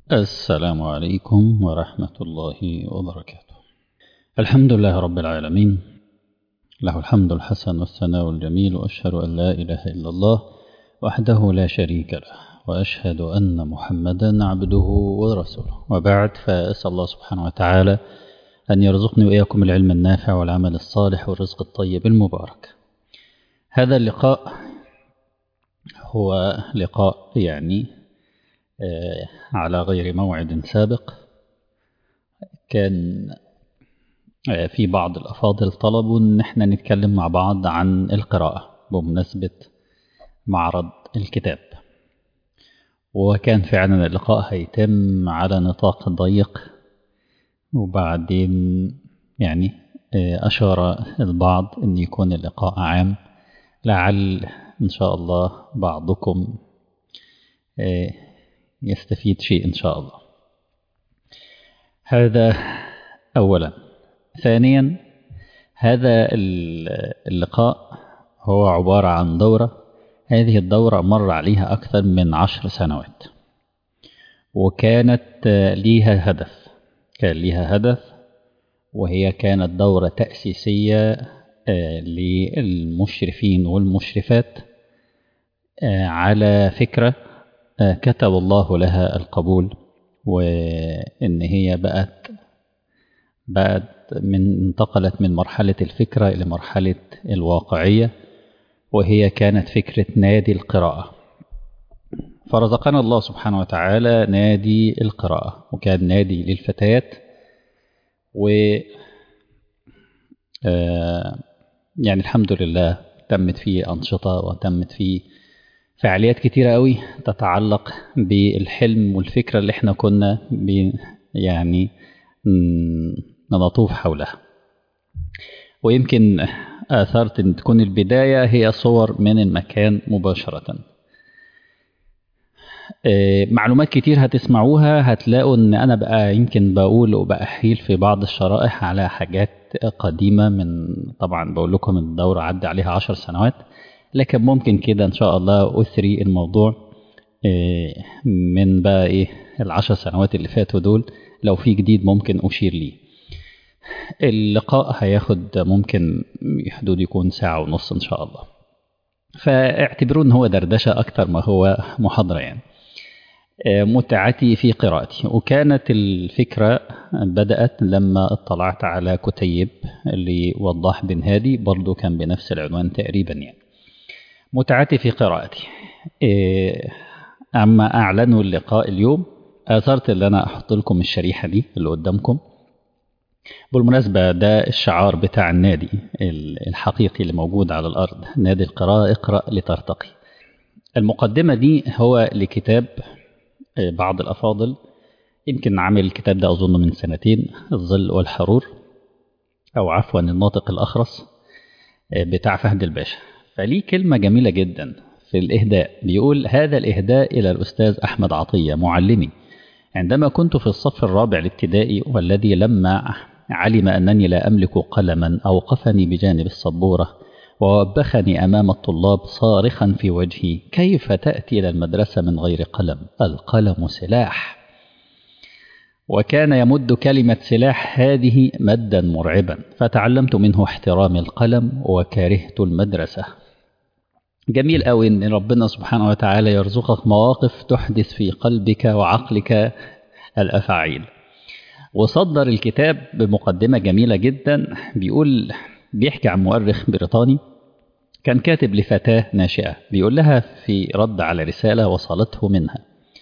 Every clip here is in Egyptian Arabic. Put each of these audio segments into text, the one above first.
السلام عليكم ورحمة الله وبركاته الحمد لله رب العالمين له الحمد الحسن والثناء الجميل وأشهد أن لا إله إلا الله وحده لا شريك له وأشهد أن محمدا عبده ورسوله وبعد فأسأل الله سبحانه وتعالى أن يرزقني وإياكم العلم النافع والعمل الصالح والرزق الطيب المبارك هذا اللقاء هو لقاء يعني على غير موعد سابق كان في بعض الأفاضل طلبوا أن احنا نتكلم مع بعض عن القراءة بمناسبة معرض الكتاب وكان فعلا اللقاء هيتم على نطاق ضيق وبعدين يعني أشار البعض أن يكون اللقاء عام لعل إن شاء الله بعضكم يستفيد شيء إن شاء الله هذا أولا ثانيا هذا اللقاء هو عبارة عن دورة هذه الدورة مر عليها أكثر من عشر سنوات وكانت ليها هدف كان ليها هدف وهي كانت دورة تأسيسية للمشرفين والمشرفات على فكرة كتب الله لها القبول وإن هي بقت بقت من انتقلت من مرحلة الفكرة إلى مرحلة الواقعية وهي كانت فكرة نادي القراءة فرزقنا الله سبحانه وتعالى نادي القراءة وكان نادي للفتيات و يعني الحمد لله تمت فيه أنشطة وتمت فيه فعاليات كتيرة قوي تتعلق بالحلم والفكرة اللي احنا كنا يعني نطوف حولها ويمكن آثرت أن تكون البداية هي صور من المكان مباشرة معلومات كتير هتسمعوها هتلاقوا ان انا بقى يمكن بقول وبأحيل في بعض الشرائح على حاجات قديمة من طبعا بقول لكم الدورة عدى عليها عشر سنوات لكن ممكن كده ان شاء الله اثري الموضوع من بقى ايه العشر سنوات اللي فاتوا دول لو في جديد ممكن اشير ليه اللقاء هياخد ممكن حدود يكون ساعة ونص ان شاء الله فاعتبروه ان هو دردشة اكتر ما هو محاضرة يعني متعتي في قراءتي وكانت الفكرة بدأت لما اطلعت على كتيب لوضاح بن هادي برضو كان بنفس العنوان تقريبا يعني متعتي في قراءتي أما أعلنوا اللقاء اليوم آثرت اللي أنا أحط لكم الشريحة دي اللي قدامكم بالمناسبة ده الشعار بتاع النادي الحقيقي اللي موجود على الأرض نادي القراءة اقرأ لترتقي المقدمة دي هو لكتاب بعض الأفاضل يمكن عامل الكتاب ده أظن من سنتين الظل والحرور أو عفوا الناطق الأخرس بتاع فهد الباشا فليه كلمة جميلة جدا في الإهداء بيقول هذا الإهداء إلى الأستاذ أحمد عطية معلمي عندما كنت في الصف الرابع الابتدائي والذي لما علم أنني لا أملك قلما أوقفني بجانب السبورة ووبخني أمام الطلاب صارخا في وجهي كيف تأتي إلى المدرسة من غير قلم القلم سلاح وكان يمد كلمة سلاح هذه مدا مرعبا فتعلمت منه احترام القلم وكرهت المدرسة جميل قوي ان ربنا سبحانه وتعالى يرزقك مواقف تحدث في قلبك وعقلك الافاعيل وصدر الكتاب بمقدمه جميله جدا بيقول بيحكي عن مؤرخ بريطاني كان كاتب لفتاه ناشئه بيقول لها في رد على رساله وصلته منها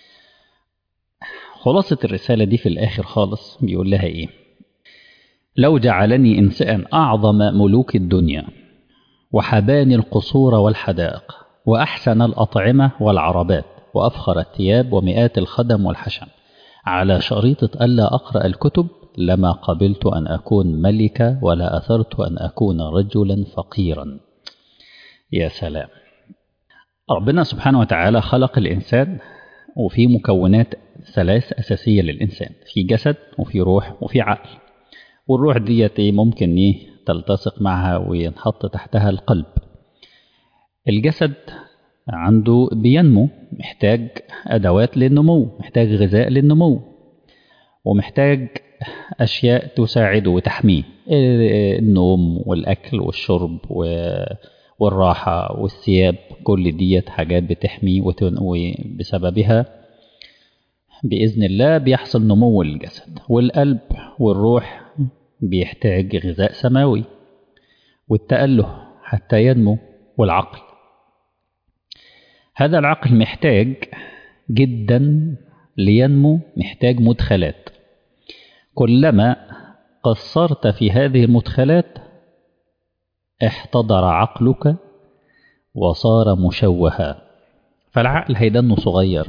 خلاصه الرساله دي في الاخر خالص بيقول لها ايه لو جعلني انسان اعظم ملوك الدنيا وحباني القصور والحدائق وأحسن الأطعمة والعربات وأفخر الثياب ومئات الخدم والحشم على شريطة ألا أقرأ الكتب لما قبلت أن أكون ملكة ولا أثرت أن أكون رجلا فقيرا يا سلام ربنا سبحانه وتعالى خلق الإنسان وفي مكونات ثلاث أساسية للإنسان في جسد وفي روح وفي عقل والروح ديت ممكن ايه تلتصق معها وينحط تحتها القلب الجسد عنده بينمو محتاج أدوات للنمو محتاج غذاء للنمو ومحتاج أشياء تساعده وتحميه النوم والأكل والشرب والراحة والثياب كل ديت حاجات بتحمي وبسببها بإذن الله بيحصل نمو الجسد والقلب والروح بيحتاج غذاء سماوي والتأله حتى ينمو والعقل هذا العقل محتاج جدا لينمو محتاج مدخلات كلما قصرت في هذه المدخلات احتضر عقلك وصار مشوها فالعقل هيدنه صغير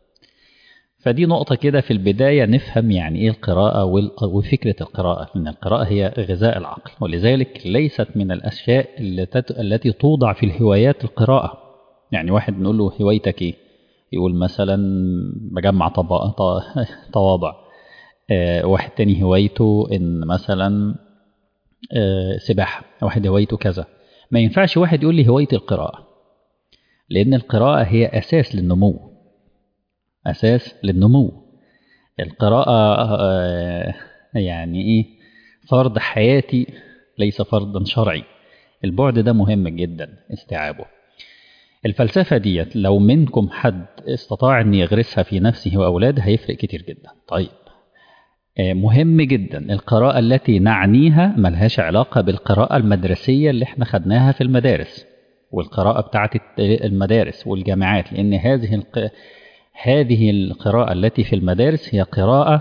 فدي نقطة كده في البداية نفهم يعني إيه القراءة وفكرة القراءة لأن القراءة هي غذاء العقل ولذلك ليست من الأشياء التي توضع في الهوايات القراءة يعني واحد نقول له هوايتك إيه يقول مثلا بجمع طوابع آه واحد تاني هوايته إن مثلا آه سباحة واحد هوايته كذا ما ينفعش واحد يقول لي هوايتي القراءة لأن القراءة هي أساس للنمو أساس للنمو القراءة يعني إيه فرض حياتي ليس فرضا شرعي البعد ده مهم جدا استيعابه الفلسفة ديت لو منكم حد استطاع أن يغرسها في نفسه وأولاده هيفرق كتير جدا طيب مهم جدا القراءة التي نعنيها ملهاش علاقة بالقراءة المدرسية اللي احنا خدناها في المدارس والقراءة بتاعت المدارس والجامعات لأن هذه الق... هذه القراءة التي في المدارس هي قراءة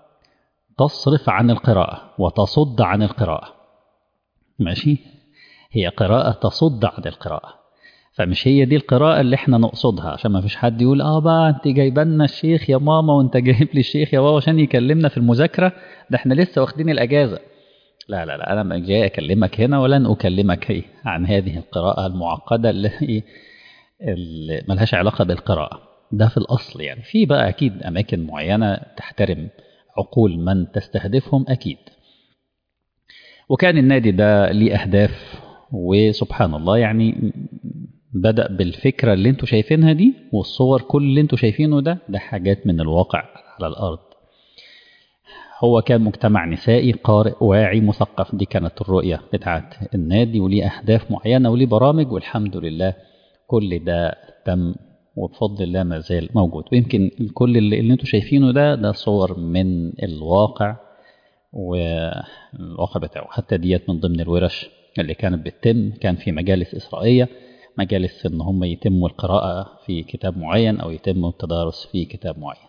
تصرف عن القراءة وتصد عن القراءة ماشي هي قراءة تصد عن القراءة فمش هي دي القراءة اللي احنا نقصدها عشان ما فيش حد يقول اه بقى انت جايبنا الشيخ يا ماما وانت جايب لي الشيخ يا بابا عشان يكلمنا في المذاكرة ده احنا لسه واخدين الاجازة لا لا لا انا جاي اكلمك هنا ولن اكلمك هي عن هذه القراءة المعقدة اللي, اللي ملهاش علاقة بالقراءة ده في الأصل يعني في بقى أكيد أماكن معينة تحترم عقول من تستهدفهم أكيد وكان النادي ده ليه أهداف وسبحان الله يعني بدأ بالفكرة اللي انتوا شايفينها دي والصور كل اللي انتوا شايفينه ده ده حاجات من الواقع على الأرض هو كان مجتمع نسائي قارئ واعي مثقف دي كانت الرؤية بتاعت النادي وليه أهداف معينة وليه برامج والحمد لله كل ده تم وبفضل الله ما زال موجود ويمكن كل اللي, اللي انتوا شايفينه ده ده صور من الواقع والواقع بتاعه حتى ديت من ضمن الورش اللي كانت بتتم كان في مجالس إسرائيلية مجالس ان هم يتموا القراءة في كتاب معين او يتموا التدارس في كتاب معين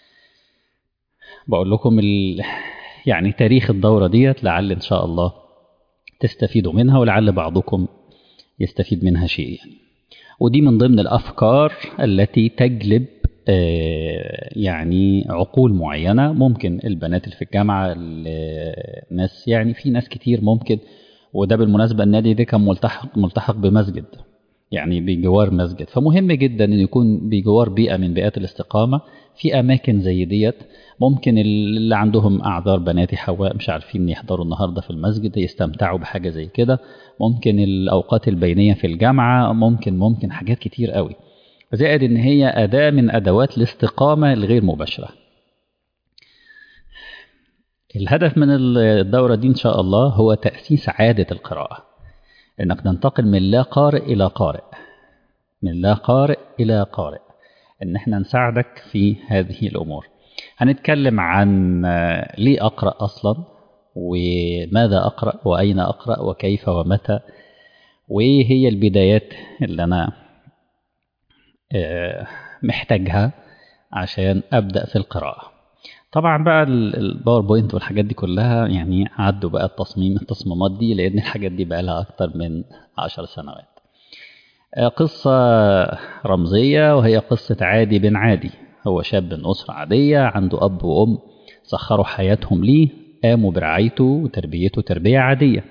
بقول لكم ال... يعني تاريخ الدورة ديت لعل ان شاء الله تستفيدوا منها ولعل بعضكم يستفيد منها شيء يعني ودي من ضمن الأفكار التي تجلب يعني عقول معينة ممكن البنات اللي في الجامعة الناس يعني في ناس كتير ممكن وده بالمناسبة النادي ده كان ملتحق ملتحق بمسجد يعني بجوار مسجد فمهم جدا ان يكون بجوار بيئة من بيئات الاستقامة في أماكن زي ديت ممكن اللي عندهم أعذار بناتي حواء مش عارفين يحضروا النهاردة في المسجد يستمتعوا بحاجة زي كده ممكن الأوقات البينية في الجامعة ممكن ممكن حاجات كتير قوي زائد ان هي أداة من أدوات الاستقامة الغير مباشرة الهدف من الدورة دي إن شاء الله هو تأسيس عادة القراءة إنك تنتقل من لا قارئ إلى قارئ من لا قارئ إلى قارئ إن إحنا نساعدك في هذه الأمور هنتكلم عن ليه أقرأ أصلا وماذا أقرأ وأين أقرأ وكيف ومتى وإيه هي البدايات اللي أنا محتاجها عشان أبدأ في القراءة طبعا بقى الباوربوينت والحاجات دي كلها يعني عدوا بقى التصميم التصميمات دي لأن الحاجات دي بقى لها أكتر من عشر سنوات قصة رمزية وهي قصة عادي بن عادي هو شاب من أسرة عادية عنده أب وأم سخروا حياتهم ليه قاموا برعايته وتربيته تربية عادية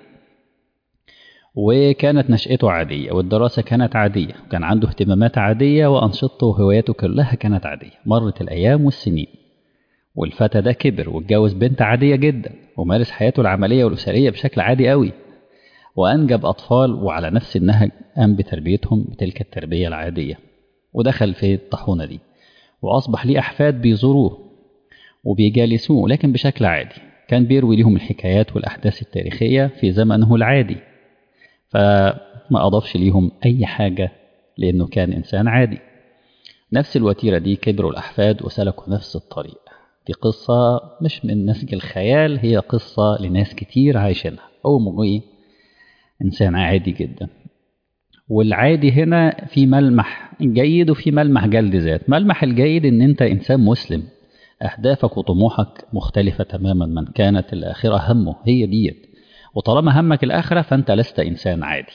وكانت نشأته عادية والدراسة كانت عادية وكان عنده اهتمامات عادية وأنشطته وهواياته كلها كانت عادية مرت الأيام والسنين والفتى ده كبر واتجوز بنت عادية جدا ومارس حياته العملية والأسرية بشكل عادي قوي وأنجب أطفال وعلى نفس النهج قام بتربيتهم بتلك التربية العادية ودخل في الطاحونة دي وأصبح ليه أحفاد بيزوروه وبيجالسوه لكن بشكل عادي كان بيروي لهم الحكايات والأحداث التاريخية في زمنه العادي فما أضافش ليهم أي حاجة لأنه كان إنسان عادي نفس الوتيرة دي كبروا الأحفاد وسلكوا نفس الطريق دي قصة مش من نسج الخيال هي قصة لناس كتير عايشينها هو إيه إنسان عادي جدا والعادي هنا في ملمح جيد وفي ملمح جلد ذات ملمح الجيد إن أنت إنسان مسلم أهدافك وطموحك مختلفة تماما من كانت الآخرة همه هي ديت وطالما همك الآخرة فأنت لست إنسان عادي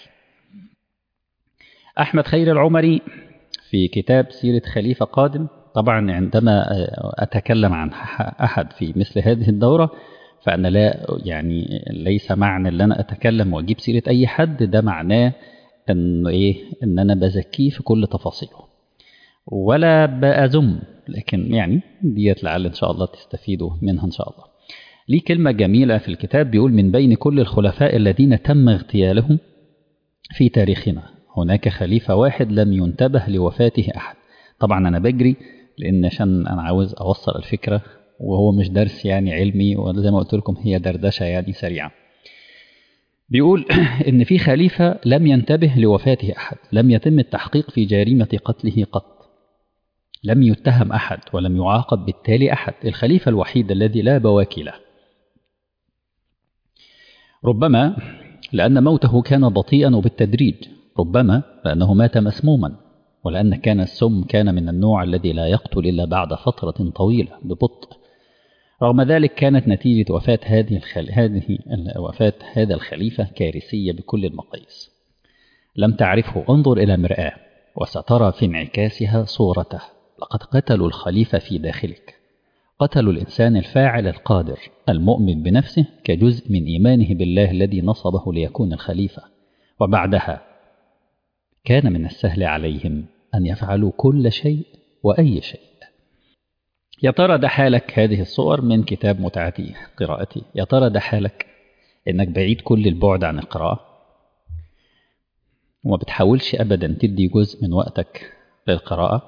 أحمد خير العمري في كتاب سيرة خليفة قادم طبعا عندما أتكلم عن أحد في مثل هذه الدورة فأنا لا يعني ليس معنى أن أنا أتكلم وأجيب سيرة أي حد ده معناه أن إيه أن أنا بزكيه في كل تفاصيله ولا بأذم لكن يعني ديت لعل إن شاء الله تستفيدوا منها إن شاء الله ليه كلمة جميلة في الكتاب بيقول من بين كل الخلفاء الذين تم اغتيالهم في تاريخنا هناك خليفة واحد لم ينتبه لوفاته أحد طبعا أنا بجري لأن عشان أنا عاوز أوصل الفكرة وهو مش درس يعني علمي وزي ما قلت لكم هي دردشة يعني سريعة بيقول إن في خليفة لم ينتبه لوفاته أحد لم يتم التحقيق في جريمة قتله قط لم يتهم أحد ولم يعاقب بالتالي أحد الخليفة الوحيد الذي لا بواكي له ربما لأن موته كان بطيئا وبالتدريج ربما لأنه مات مسموما ولأن كان السم كان من النوع الذي لا يقتل إلا بعد فترة طويلة ببطء رغم ذلك كانت نتيجة وفاة هذه الخل... هذه وفاة هذا الخليفة كارثية بكل المقاييس لم تعرفه انظر إلى مرآة وسترى في انعكاسها صورته لقد قتلوا الخليفة في داخلك قتلوا الإنسان الفاعل القادر المؤمن بنفسه كجزء من إيمانه بالله الذي نصبه ليكون الخليفة وبعدها كان من السهل عليهم أن يفعلوا كل شيء وأي شيء يا ترى ده حالك هذه الصور من كتاب متعتي قراءتي يا ترى ده حالك إنك بعيد كل البعد عن القراءة وما بتحاولش أبدا تدي جزء من وقتك للقراءة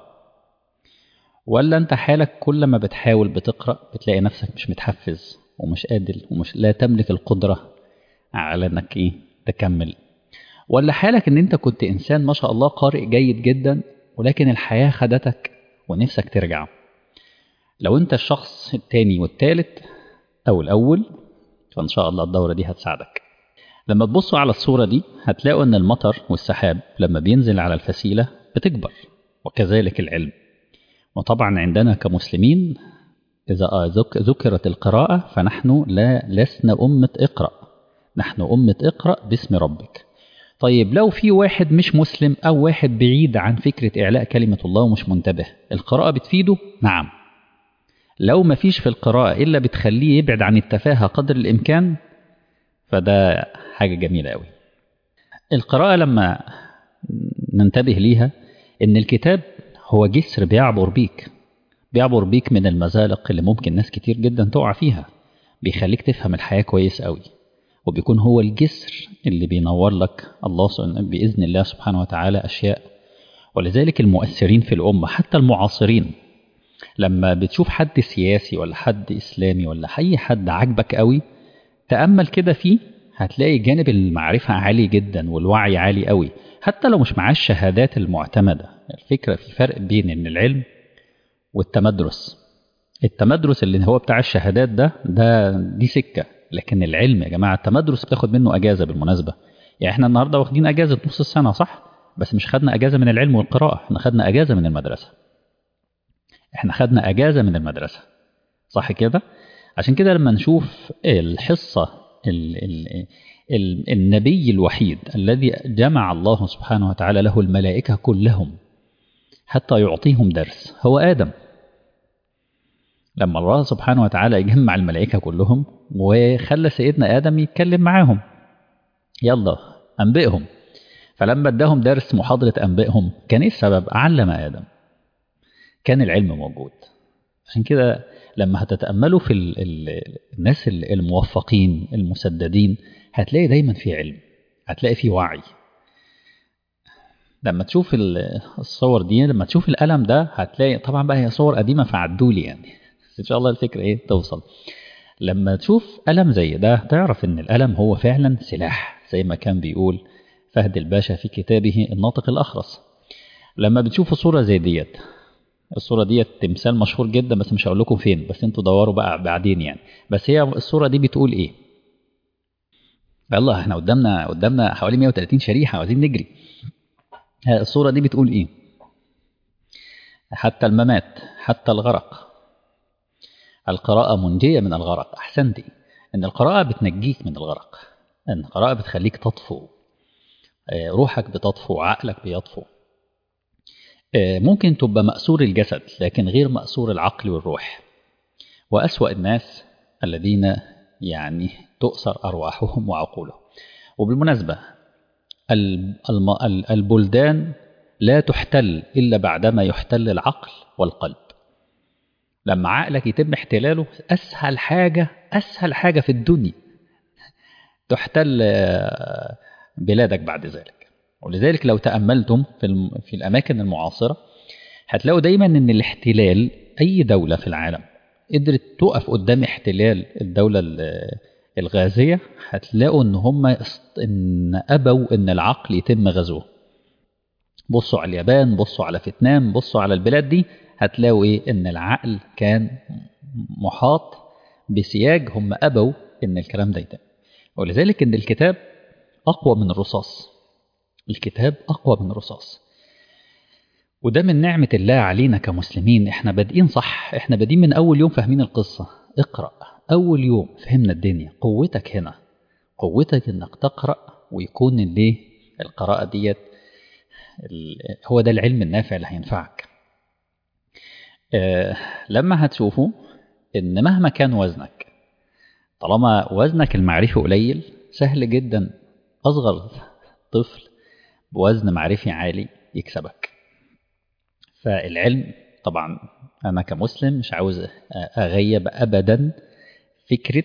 ولا أنت حالك كل ما بتحاول بتقرأ بتلاقي نفسك مش متحفز ومش قادر ومش لا تملك القدرة على إنك إيه تكمل ولا حالك إن أنت كنت إنسان ما شاء الله قارئ جيد جدا ولكن الحياة خدتك ونفسك ترجع لو أنت الشخص التاني والتالت أو الأول فإن شاء الله الدورة دي هتساعدك لما تبصوا على الصورة دي هتلاقوا أن المطر والسحاب لما بينزل على الفسيلة بتكبر وكذلك العلم وطبعا عندنا كمسلمين إذا ذكرت القراءة فنحن لا لسنا أمة اقرأ نحن أمة اقرأ باسم ربك طيب لو في واحد مش مسلم أو واحد بعيد عن فكرة إعلاء كلمة الله ومش منتبه القراءة بتفيده؟ نعم لو ما فيش في القراءة إلا بتخليه يبعد عن التفاهة قدر الإمكان فده حاجة جميلة أوي القراءة لما ننتبه ليها إن الكتاب هو جسر بيعبر بيك بيعبر بيك من المزالق اللي ممكن ناس كتير جدا تقع فيها بيخليك تفهم الحياة كويس أوي وبيكون هو الجسر اللي بينور لك الله بإذن الله سبحانه وتعالى أشياء ولذلك المؤثرين في الأمة حتى المعاصرين لما بتشوف حد سياسي ولا حد إسلامي ولا أي حد عاجبك قوي تأمل كده فيه هتلاقي جانب المعرفة عالي جدا والوعي عالي قوي حتى لو مش معاه الشهادات المعتمدة الفكرة في فرق بين إن العلم والتمدرس التمدرس اللي هو بتاع الشهادات ده ده دي سكة لكن العلم يا جماعة التمدرس بتاخد منه أجازة بالمناسبة يعني احنا النهاردة واخدين أجازة نص السنة صح بس مش خدنا أجازة من العلم والقراءة احنا خدنا أجازة من المدرسة احنا خدنا أجازة من المدرسة صح كده عشان كده لما نشوف الحصة ال ال ال النبي الوحيد الذي جمع الله سبحانه وتعالى له الملائكة كلهم حتى يعطيهم درس هو آدم لما الله سبحانه وتعالى يجمع الملائكة كلهم وخلى سيدنا آدم يتكلم معاهم يلا أنبئهم فلما اداهم درس محاضرة أنبئهم كان إيه السبب؟ علم آدم كان العلم موجود عشان كده لما هتتأملوا في ال ال الناس الموفقين المسددين هتلاقي دايما في علم هتلاقي فيه وعي لما تشوف الصور دي لما تشوف القلم ده هتلاقي طبعا بقى هي صور قديمه فعدولي يعني بس ان شاء الله الفكره ايه توصل لما تشوف قلم زي ده تعرف ان القلم هو فعلا سلاح زي ما كان بيقول فهد الباشا في كتابه الناطق الاخرس لما بتشوفوا صوره زي ديت الصوره ديت تمثال مشهور جدا بس مش هقول لكم فين بس انتوا دوروا بقى بعدين يعني بس هي الصوره دي بتقول ايه يلا احنا قدامنا قدامنا حوالي 130 شريحه عاوزين نجري الصورة دي بتقول إيه؟ حتى الممات حتى الغرق القراءة منجية من الغرق أحسنتي إن القراءة بتنجيك من الغرق إن القراءة بتخليك تطفو روحك بتطفو عقلك بيطفو ممكن تبقى مأسور الجسد لكن غير مأسور العقل والروح وأسوأ الناس الذين يعني تؤثر أرواحهم وعقولهم وبالمناسبة البلدان لا تحتل إلا بعدما يحتل العقل والقلب لما عقلك يتم احتلاله أسهل حاجة أسهل حاجة في الدنيا تحتل بلادك بعد ذلك ولذلك لو تأملتم في, في الأماكن المعاصرة هتلاقوا دايما أن الاحتلال أي دولة في العالم قدرت تقف قدام احتلال الدولة الغازية هتلاقوا ان هم ان ابوا ان العقل يتم غزوه بصوا على اليابان بصوا على فيتنام بصوا على البلاد دي هتلاقوا ايه ان العقل كان محاط بسياج هم ابوا ان الكلام ده يتم ولذلك ان الكتاب اقوى من الرصاص الكتاب اقوى من الرصاص وده من نعمة الله علينا كمسلمين احنا بادئين صح احنا بادئين من اول يوم فاهمين القصة اقرأ أول يوم فهمنا الدنيا قوتك هنا قوتك إنك تقرأ ويكون ليه القراءة ديت هو ده العلم النافع اللي هينفعك آه لما هتشوفوا إن مهما كان وزنك طالما وزنك المعرفي قليل سهل جدا أصغر طفل بوزن معرفي عالي يكسبك فالعلم طبعا أنا كمسلم مش عاوز أغيب أبدا فكرة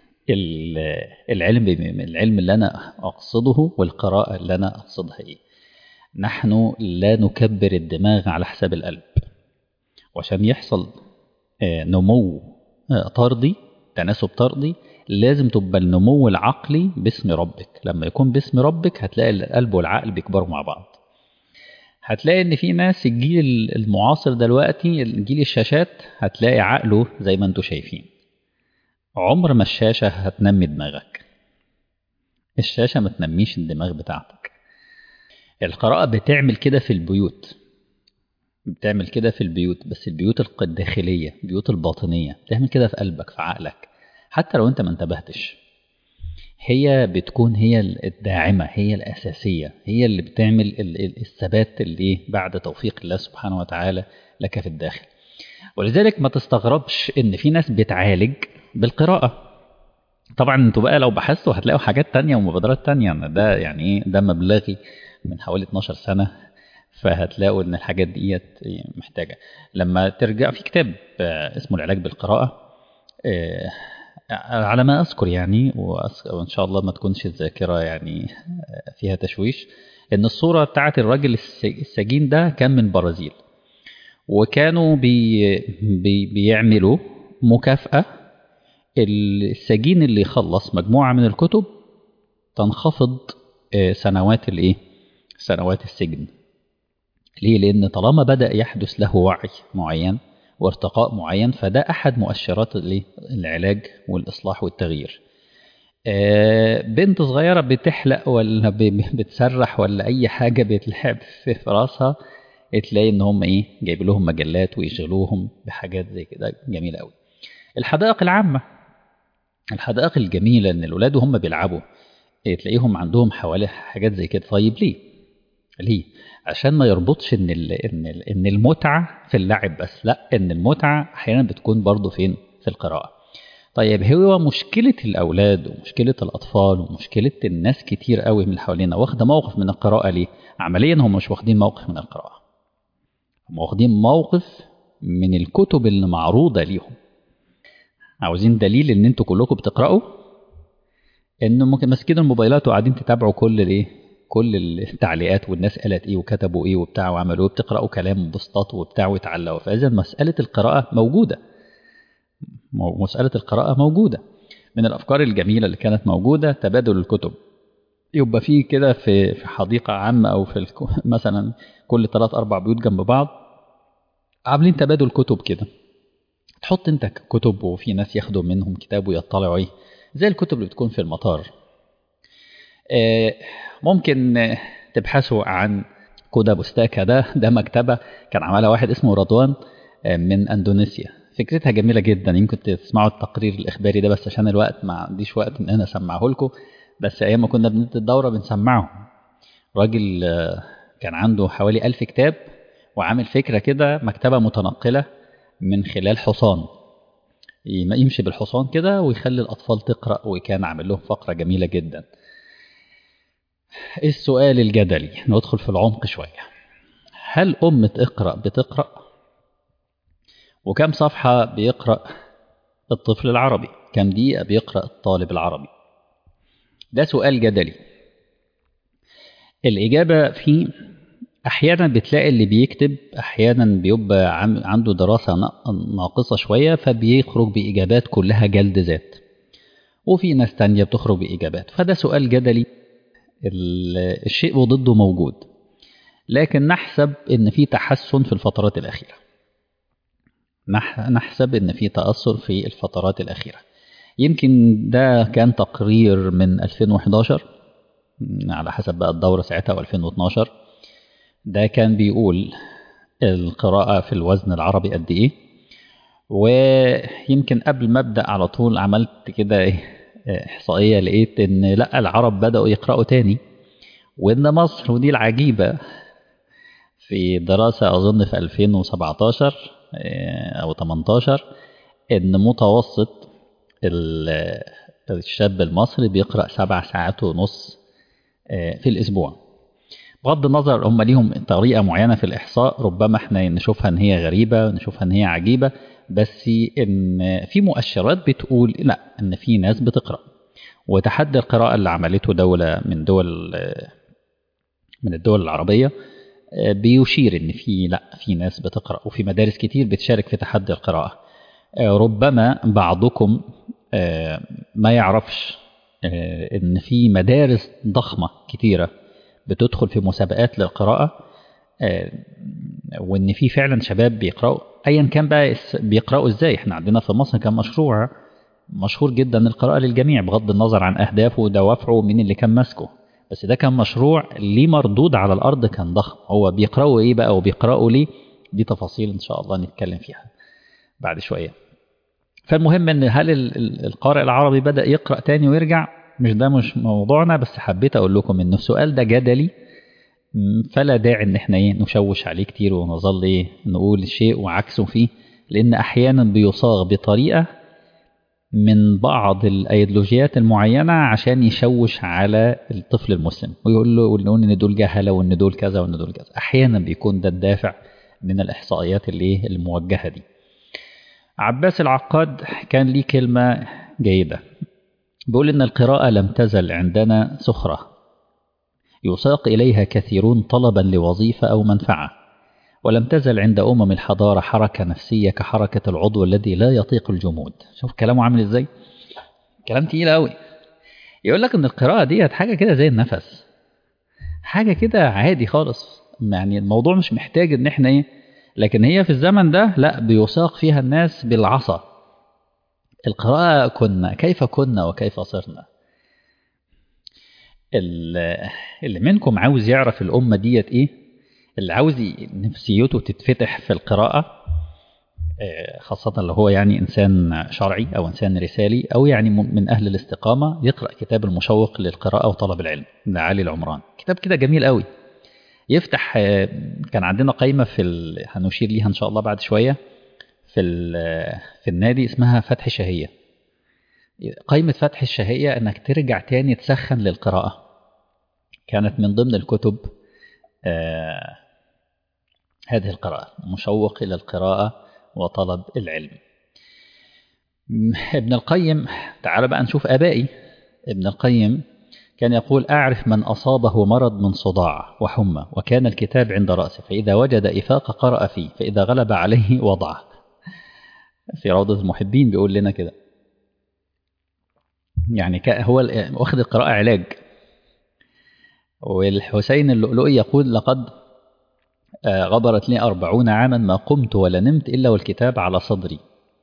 العلم العلم اللي أنا أقصده والقراءة اللي أنا أقصدها إيه نحن لا نكبر الدماغ على حساب القلب وعشان يحصل نمو طردي تناسب طردي لازم تبقى النمو العقلي باسم ربك لما يكون باسم ربك هتلاقي القلب والعقل بيكبروا مع بعض هتلاقي ان في ناس الجيل المعاصر دلوقتي جيل الشاشات هتلاقي عقله زي ما انتم شايفين عمر ما الشاشة هتنمي دماغك الشاشة ما تنميش الدماغ بتاعتك القراءة بتعمل كده في البيوت بتعمل كده في البيوت بس البيوت الداخلية البيوت الباطنية بتعمل كده في قلبك في عقلك حتى لو انت ما انتبهتش هي بتكون هي الداعمة هي الأساسية هي اللي بتعمل الثبات اللي بعد توفيق الله سبحانه وتعالى لك في الداخل ولذلك ما تستغربش ان في ناس بتعالج بالقراءة طبعا انتوا بقى لو بحثتوا هتلاقوا حاجات تانية ومبادرات تانية ده يعني ايه ده مبلغي من حوالي 12 سنة فهتلاقوا ان الحاجات ديت محتاجة لما ترجع في كتاب اسمه العلاج بالقراءة على ما أذكر يعني وإن شاء الله ما تكونش الذاكرة يعني فيها تشويش إن الصورة بتاعت الراجل السجين ده كان من برازيل وكانوا بي بي بيعملوا مكافأة السجين اللي يخلص مجموعة من الكتب تنخفض سنوات الايه سنوات السجن ليه لأن طالما بدأ يحدث له وعي معين وارتقاء معين فده أحد مؤشرات العلاج والإصلاح والتغيير بنت صغيرة بتحلق ولا بتسرح ولا أي حاجة بتلعب في راسها تلاقي إن هم إيه جايب لهم مجلات ويشغلوهم بحاجات زي كده جميلة أوي الحدائق العامة الحدائق الجميلة إن الأولاد وهم بيلعبوا تلاقيهم عندهم حوالي حاجات زي كده طيب ليه؟ ليه؟ عشان ما يربطش ان ان ان المتعه في اللعب بس لا ان المتعه احيانا بتكون برضه فين في القراءه طيب هو مشكله الاولاد ومشكله الاطفال ومشكله الناس كتير قوي من اللي حوالينا واخده موقف من القراءه ليه عمليا هم مش واخدين موقف من القراءه هم واخدين موقف من الكتب اللي معروضه ليهم عاوزين دليل ان انتوا كلكم بتقراوا إنه ممكن ماسكين الموبايلات وقاعدين تتابعوا كل الإيه كل التعليقات والناس قالت إيه وكتبوا إيه وبتاع وعملوا إيه بتقرأوا كلام بوستات وبتاع وتعلقوا فإذا مسألة القراءة موجودة مسألة القراءة موجودة من الأفكار الجميلة اللي كانت موجودة تبادل الكتب يبقى في كده في في حديقة عامة أو في الك... مثلا كل ثلاث أربع بيوت جنب بعض عاملين تبادل كتب كده تحط أنت كتب وفي ناس ياخدوا منهم كتاب ويطلعوا إيه زي الكتب اللي بتكون في المطار آه ممكن تبحثوا عن كودا بوستاكا ده ده مكتبة كان عملها واحد اسمه رضوان من أندونيسيا فكرتها جميلة جدا يمكن تسمعوا التقرير الإخباري ده بس عشان الوقت ما عنديش وقت إن أنا أسمعه لكم بس أيام ما كنا بندي الدورة بنسمعه راجل كان عنده حوالي ألف كتاب وعامل فكرة كده مكتبة متنقلة من خلال حصان يمشي بالحصان كده ويخلي الأطفال تقرأ وكان عامل لهم فقرة جميلة جدا السؤال الجدلي ندخل في العمق شوية هل أمة اقرأ بتقرأ وكم صفحة بيقرأ الطفل العربي كم دقيقة بيقرأ الطالب العربي ده سؤال جدلي الإجابة فيه أحيانا بتلاقي اللي بيكتب أحيانا بيبقى عنده دراسة ناقصة شوية فبيخرج بإجابات كلها جلد ذات وفي ناس تانية بتخرج بإجابات فده سؤال جدلي الشيء وضده موجود لكن نحسب ان في تحسن في الفترات الاخيره نحسب ان في تاثر في الفترات الاخيره يمكن ده كان تقرير من 2011 على حسب بقى الدوره ساعتها و2012 ده كان بيقول القراءه في الوزن العربي قد ايه ويمكن قبل ما ابدا على طول عملت كده ايه إحصائية لقيت إن لأ العرب بدأوا يقرأوا تاني وإن مصر ودي العجيبة في دراسة أظن في 2017 أو 18 إن متوسط الشاب المصري بيقرأ سبع ساعات ونص في الأسبوع بغض النظر هم ليهم طريقة معينة في الإحصاء ربما احنا نشوفها إن هي غريبة نشوفها إن هي عجيبة بس ان في مؤشرات بتقول لا ان في ناس بتقرا وتحدي القراءه اللي عملته دوله من دول من الدول العربيه بيشير ان في لا في ناس بتقرا وفي مدارس كتير بتشارك في تحدي القراءه ربما بعضكم ما يعرفش ان في مدارس ضخمه كتيره بتدخل في مسابقات للقراءه وان في فعلا شباب بيقراوا ايا كان بقى بيقراوا ازاي احنا عندنا في مصر كان مشروع مشهور جدا القراءه للجميع بغض النظر عن اهدافه ودوافعه ومين اللي كان ماسكه بس ده كان مشروع ليه مردود على الارض كان ضخم هو بيقراوا ايه بقى وبيقراوا ليه دي تفاصيل ان شاء الله نتكلم فيها بعد شويه فالمهم ان هل القارئ العربي بدا يقرا تاني ويرجع مش ده مش موضوعنا بس حبيت اقول لكم ان السؤال ده جدلي فلا داعي ان احنا ايه نشوش عليه كتير ونظل ايه نقول الشيء وعكسه فيه لان احيانا بيصاغ بطريقه من بعض الايديولوجيات المعينه عشان يشوش على الطفل المسلم ويقول له ونقول ان دول جهله وان دول كذا وان دول كذا احيانا بيكون ده الدافع من الاحصائيات اللي الموجهه دي عباس العقاد كان ليه كلمه جيده بيقول ان القراءه لم تزل عندنا سخره يساق إليها كثيرون طلبا لوظيفة أو منفعة ولم تزل عند أمم الحضارة حركة نفسية كحركة العضو الذي لا يطيق الجمود شوف كلامه عامل إزاي كلام تقيل أوي يقول لك إن القراءة ديت حاجة كده زي النفس حاجة كده عادي خالص يعني الموضوع مش محتاج إن إحنا إيه لكن هي في الزمن ده لا بيساق فيها الناس بالعصا القراءة كنا كيف كنا وكيف صرنا اللي منكم عاوز يعرف الأمة ديت إيه اللي عاوز نفسيته تتفتح في القراءة خاصة لو هو يعني إنسان شرعي أو إنسان رسالي أو يعني من أهل الاستقامة يقرأ كتاب المشوق للقراءة وطلب العلم لعلي العمران كتاب كده جميل قوي يفتح كان عندنا قايمة في ال... هنشير ليها إن شاء الله بعد شوية في ال... في النادي اسمها فتح شهية قايمة فتح الشهية إنك ترجع تاني تسخن للقراءة كانت من ضمن الكتب آه هذه القراءة مشوق إلى القراءة وطلب العلم ابن القيم تعال بقى نشوف آبائي ابن القيم كان يقول أعرف من أصابه مرض من صداع وحمى وكان الكتاب عند رأسه فإذا وجد إفاق قرأ فيه فإذا غلب عليه وضعه في روضة المحبين بيقول لنا كده يعني هو واخد القراءة علاج والحسين اللؤلؤي يقول لقد غبرت لي أربعون عاما ما قمت ولا نمت إلا والكتاب على صدري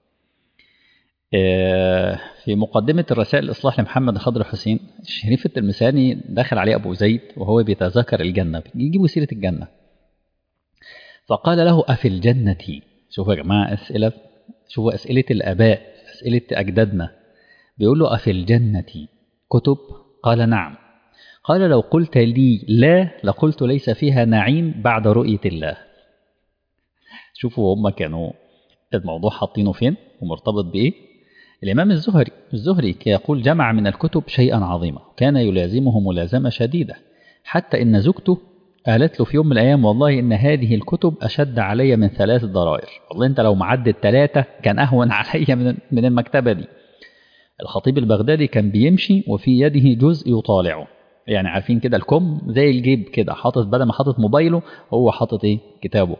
في مقدمة الرسائل الإصلاح لمحمد خضر حسين شريف التلمساني دخل عليه أبو زيد وهو بيتذكر الجنة يجيبوا سيرة الجنة فقال له أفي الجنة شوفوا يا جماعة أسئلة شوفوا أسئلة الآباء أسئلة أجدادنا بيقول له أفي الجنة كتب قال نعم قال لو قلت لي لا لقلت ليس فيها نعيم بعد رؤية الله شوفوا هم كانوا الموضوع حاطينه فين ومرتبط بإيه الإمام الزهري الزهري يقول جمع من الكتب شيئا عظيما كان يلازمه ملازمة شديدة حتى إن زوجته قالت له في يوم من الأيام والله إن هذه الكتب أشد علي من ثلاث ضرائر والله أنت لو معدت ثلاثة كان أهون علي من من المكتبة دي الخطيب البغدادي كان بيمشي وفي يده جزء يطالعه يعني عارفين كده الكم زي الجيب كده حاطط بدل ما حاطط موبايله هو حاطط ايه كتابه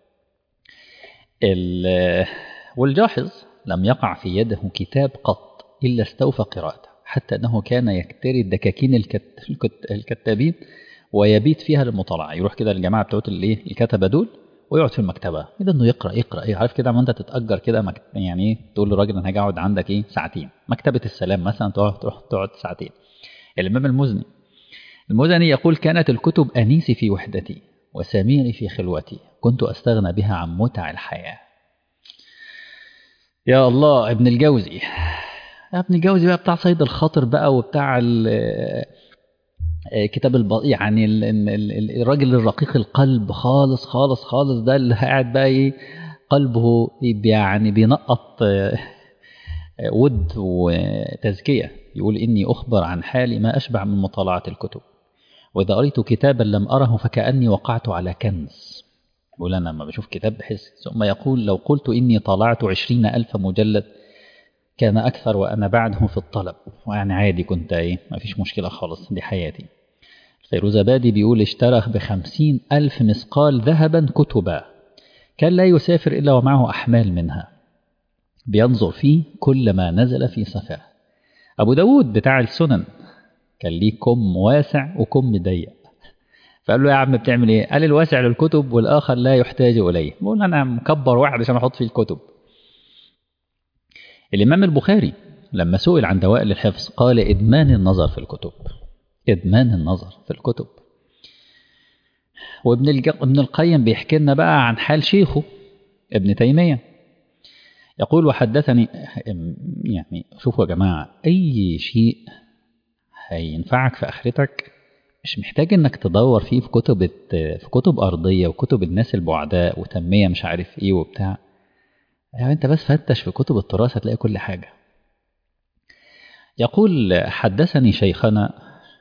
والجاحظ لم يقع في يده كتاب قط إلا استوفى قراءته حتى أنه كان يكتري الدكاكين الكت... الكت... الكتابين ويبيت فيها للمطالعة يروح كده الجماعة بتوع الايه الكتبة دول ويقعد في المكتبة كده انه يقرا يقرا ايه عارف كده ما انت تتاجر كده مكت... يعني ايه تقول للراجل انا هاجي اقعد عندك ايه ساعتين مكتبة السلام مثلا تروح تروح تقعد ساعتين الامام المزني المزني يقول كانت الكتب انيسي في وحدتي وسميري في خلوتي كنت استغنى بها عن متع الحياه يا الله ابن الجوزي ابن الجوزي بقى بتاع صيد الخاطر بقى وبتاع كتاب الب... يعني ال... ال... الراجل الرقيق القلب خالص خالص خالص ده اللي قاعد بقى ايه قلبه يعني بينقط ود وتزكية يقول إني أخبر عن حالي ما أشبع من مطالعة الكتب وإذا قريت كتابا لم أره فكأني وقعت على كنز يقول أنا لما بشوف كتاب بحس ثم يقول لو قلت إني طالعت عشرين ألف مجلد كان أكثر وأنا بعده في الطلب ويعني عادي كنت إيه ما فيش مشكلة خالص دي حياتي فيروزبادي بيقول اشترى بخمسين ألف مثقال ذهبا كتبا كان لا يسافر إلا ومعه أحمال منها بينظر فيه كل ما نزل في سفاه أبو داود بتاع السنن كان ليه كم واسع وكم ضيق فقال له يا عم بتعمل ايه قال الواسع للكتب والآخر لا يحتاج إليه بقول أنا مكبر واحد عشان أحط فيه الكتب الإمام البخاري لما سئل عن دوائر الحفظ قال إدمان النظر في الكتب إدمان النظر في الكتب وابن ابن القيم بيحكي لنا بقى عن حال شيخه ابن تيمية يقول وحدثني يعني شوفوا يا جماعة أي شيء هينفعك في آخرتك مش محتاج انك تدور فيه في كتب في كتب أرضية وكتب الناس البعداء وتنمية مش عارف ايه وبتاع يعني انت بس فتش في كتب التراث هتلاقي كل حاجة يقول حدثني شيخنا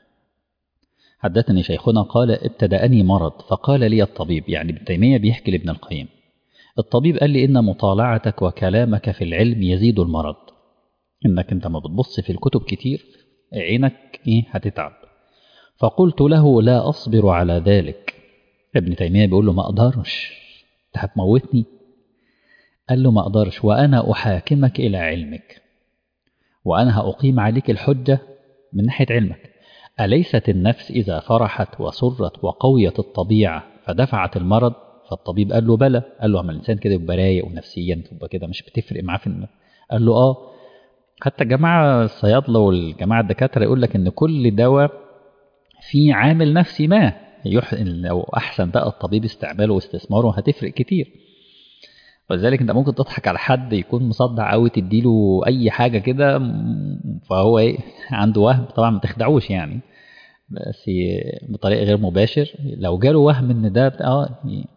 حدثني شيخنا قال ابتدأني مرض فقال لي الطبيب يعني ابن تيمية بيحكي لابن القيم الطبيب قال لي إن مطالعتك وكلامك في العلم يزيد المرض إنك أنت ما بتبص في الكتب كتير عينك إيه هتتعب فقلت له لا أصبر على ذلك ابن تيمية بيقول له ما أقدرش أنت هتموتني قال له ما أقدرش وأنا أحاكمك إلى علمك وأنا هأقيم عليك الحجة من ناحية علمك أليست النفس إذا فرحت وسرت وقويت الطبيعة فدفعت المرض فالطبيب قال له بلى قال له اما الإنسان كده يبقى رايق ونفسيا تبقى كده مش بتفرق معاه في النفس قال له آه حتى جماعة الصيادلة والجماعة الدكاترة يقول لك إن كل دواء فيه عامل نفسي ما يح... لو أحسن بقى الطبيب استعماله واستثماره هتفرق كتير ولذلك انت ممكن تضحك على حد يكون مصدع قوي تديله اي حاجه كده فهو ايه عنده وهم طبعا ما تخدعوش يعني بس بطريقه غير مباشر لو جاله وهم ان ده اه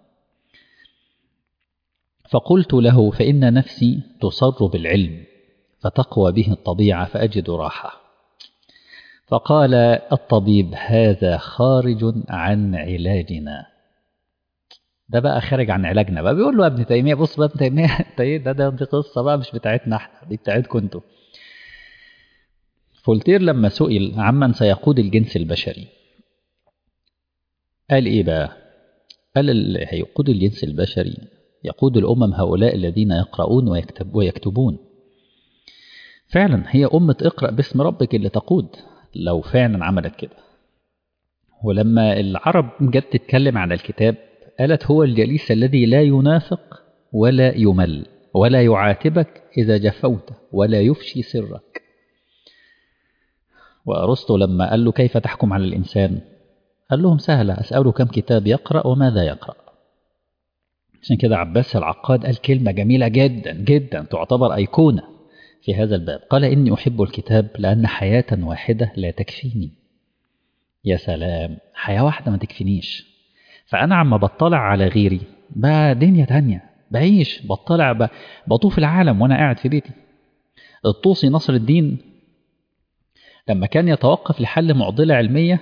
فقلت له فان نفسي تصر بالعلم فتقوى به الطبيعه فاجد راحه فقال الطبيب هذا خارج عن علاجنا ده بقى خارج عن علاجنا بقى بيقول له يا ابن تيميه بص بقى ابن تيميه انت ايه ده ده دي قصه بقى مش بتاعتنا احنا دي بتاعتكم انتوا فولتير لما سئل عمن سيقود الجنس البشري قال إيه بقى قال اللي هيقود الجنس البشري يقود الأمم هؤلاء الذين يقرؤون ويكتب ويكتبون فعلا هي أمة اقرأ باسم ربك اللي تقود لو فعلا عملت كده ولما العرب جت تتكلم عن الكتاب قالت هو الجليس الذي لا ينافق ولا يمل ولا يعاتبك إذا جفوت ولا يفشي سرك وأرسطو لما قال له كيف تحكم على الإنسان قال لهم سهلة أسأله كم كتاب يقرأ وماذا يقرأ عشان كده عباس العقاد قال كلمة جميلة جدا جدا تعتبر أيقونة في هذا الباب قال إني أحب الكتاب لأن حياة واحدة لا تكفيني يا سلام حياة واحدة ما تكفينيش فأنا عم بطلع على غيري بقى دنيا تانية بعيش بطلع بطوف العالم وأنا قاعد في بيتي الطوسي نصر الدين لما كان يتوقف لحل معضلة علمية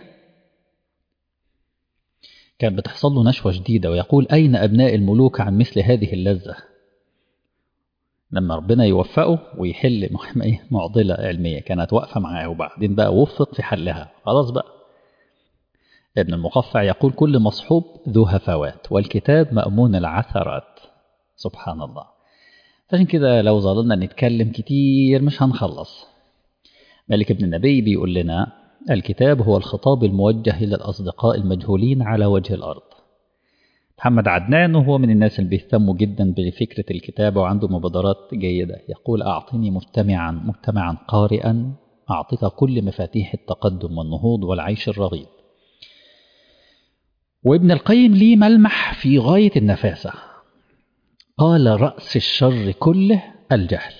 كان بتحصل له نشوة شديدة ويقول أين أبناء الملوك عن مثل هذه اللذة لما ربنا يوفقه ويحل معضلة علمية كانت واقفة معاه وبعدين بقى وفق في حلها خلاص بقى ابن المقفع يقول كل مصحوب ذو هفوات والكتاب مأمون العثرات سبحان الله عشان كده لو ظللنا نتكلم كتير مش هنخلص ملك ابن النبي بيقول لنا الكتاب هو الخطاب الموجه إلى الأصدقاء المجهولين على وجه الأرض محمد عدنان وهو من الناس اللي بيهتموا جدا بفكرة الكتابة وعنده مبادرات جيدة يقول أعطني مجتمعا مجتمعا قارئا أعطيك كل مفاتيح التقدم والنهوض والعيش الرغيد وابن القيم ليه ملمح في غاية النفاسة قال رأس الشر كله الجهل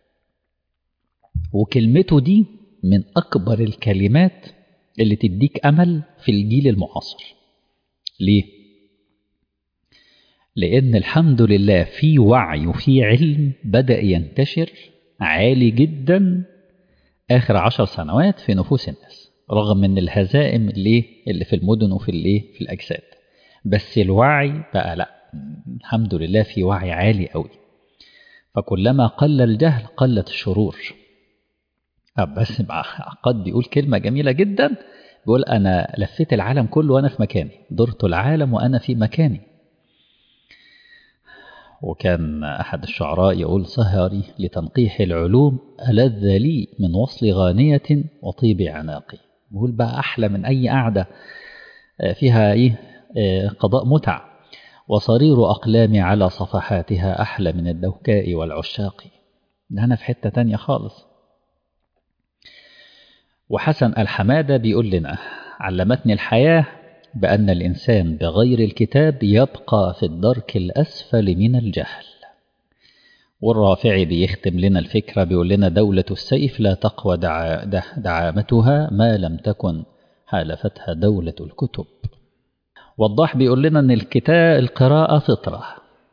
وكلمته دي من أكبر الكلمات اللي تديك أمل في الجيل المعاصر ليه؟ لأن الحمد لله في وعي وفي علم بدأ ينتشر عالي جدا آخر عشر سنوات في نفوس الناس رغم من الهزائم اللي, اللي في المدن وفي الايه في الأجساد بس الوعي بقى لا الحمد لله في وعي عالي قوي فكلما قل الجهل قلت الشرور بس عقاد بيقول كلمة جميلة جدا بيقول أنا لفيت العالم كله وأنا في مكاني درت العالم وأنا في مكاني وكان أحد الشعراء يقول سهري لتنقيح العلوم ألذ لي من وصل غانية وطيب عناقي بيقول بقى أحلى من أي قعدة فيها إيه قضاء متع وصرير أقلامي على صفحاتها أحلى من الدوكاء والعشاق ده أنا في حتة تانية خالص وحسن الحمادة بيقول لنا علمتني الحياة بأن الإنسان بغير الكتاب يبقى في الدرك الأسفل من الجهل والرافعي بيختم لنا الفكرة بيقول لنا دولة السيف لا تقوى دعا دعامتها ما لم تكن حالفتها دولة الكتب وضاح بيقول لنا أن الكتاب القراءة فطرة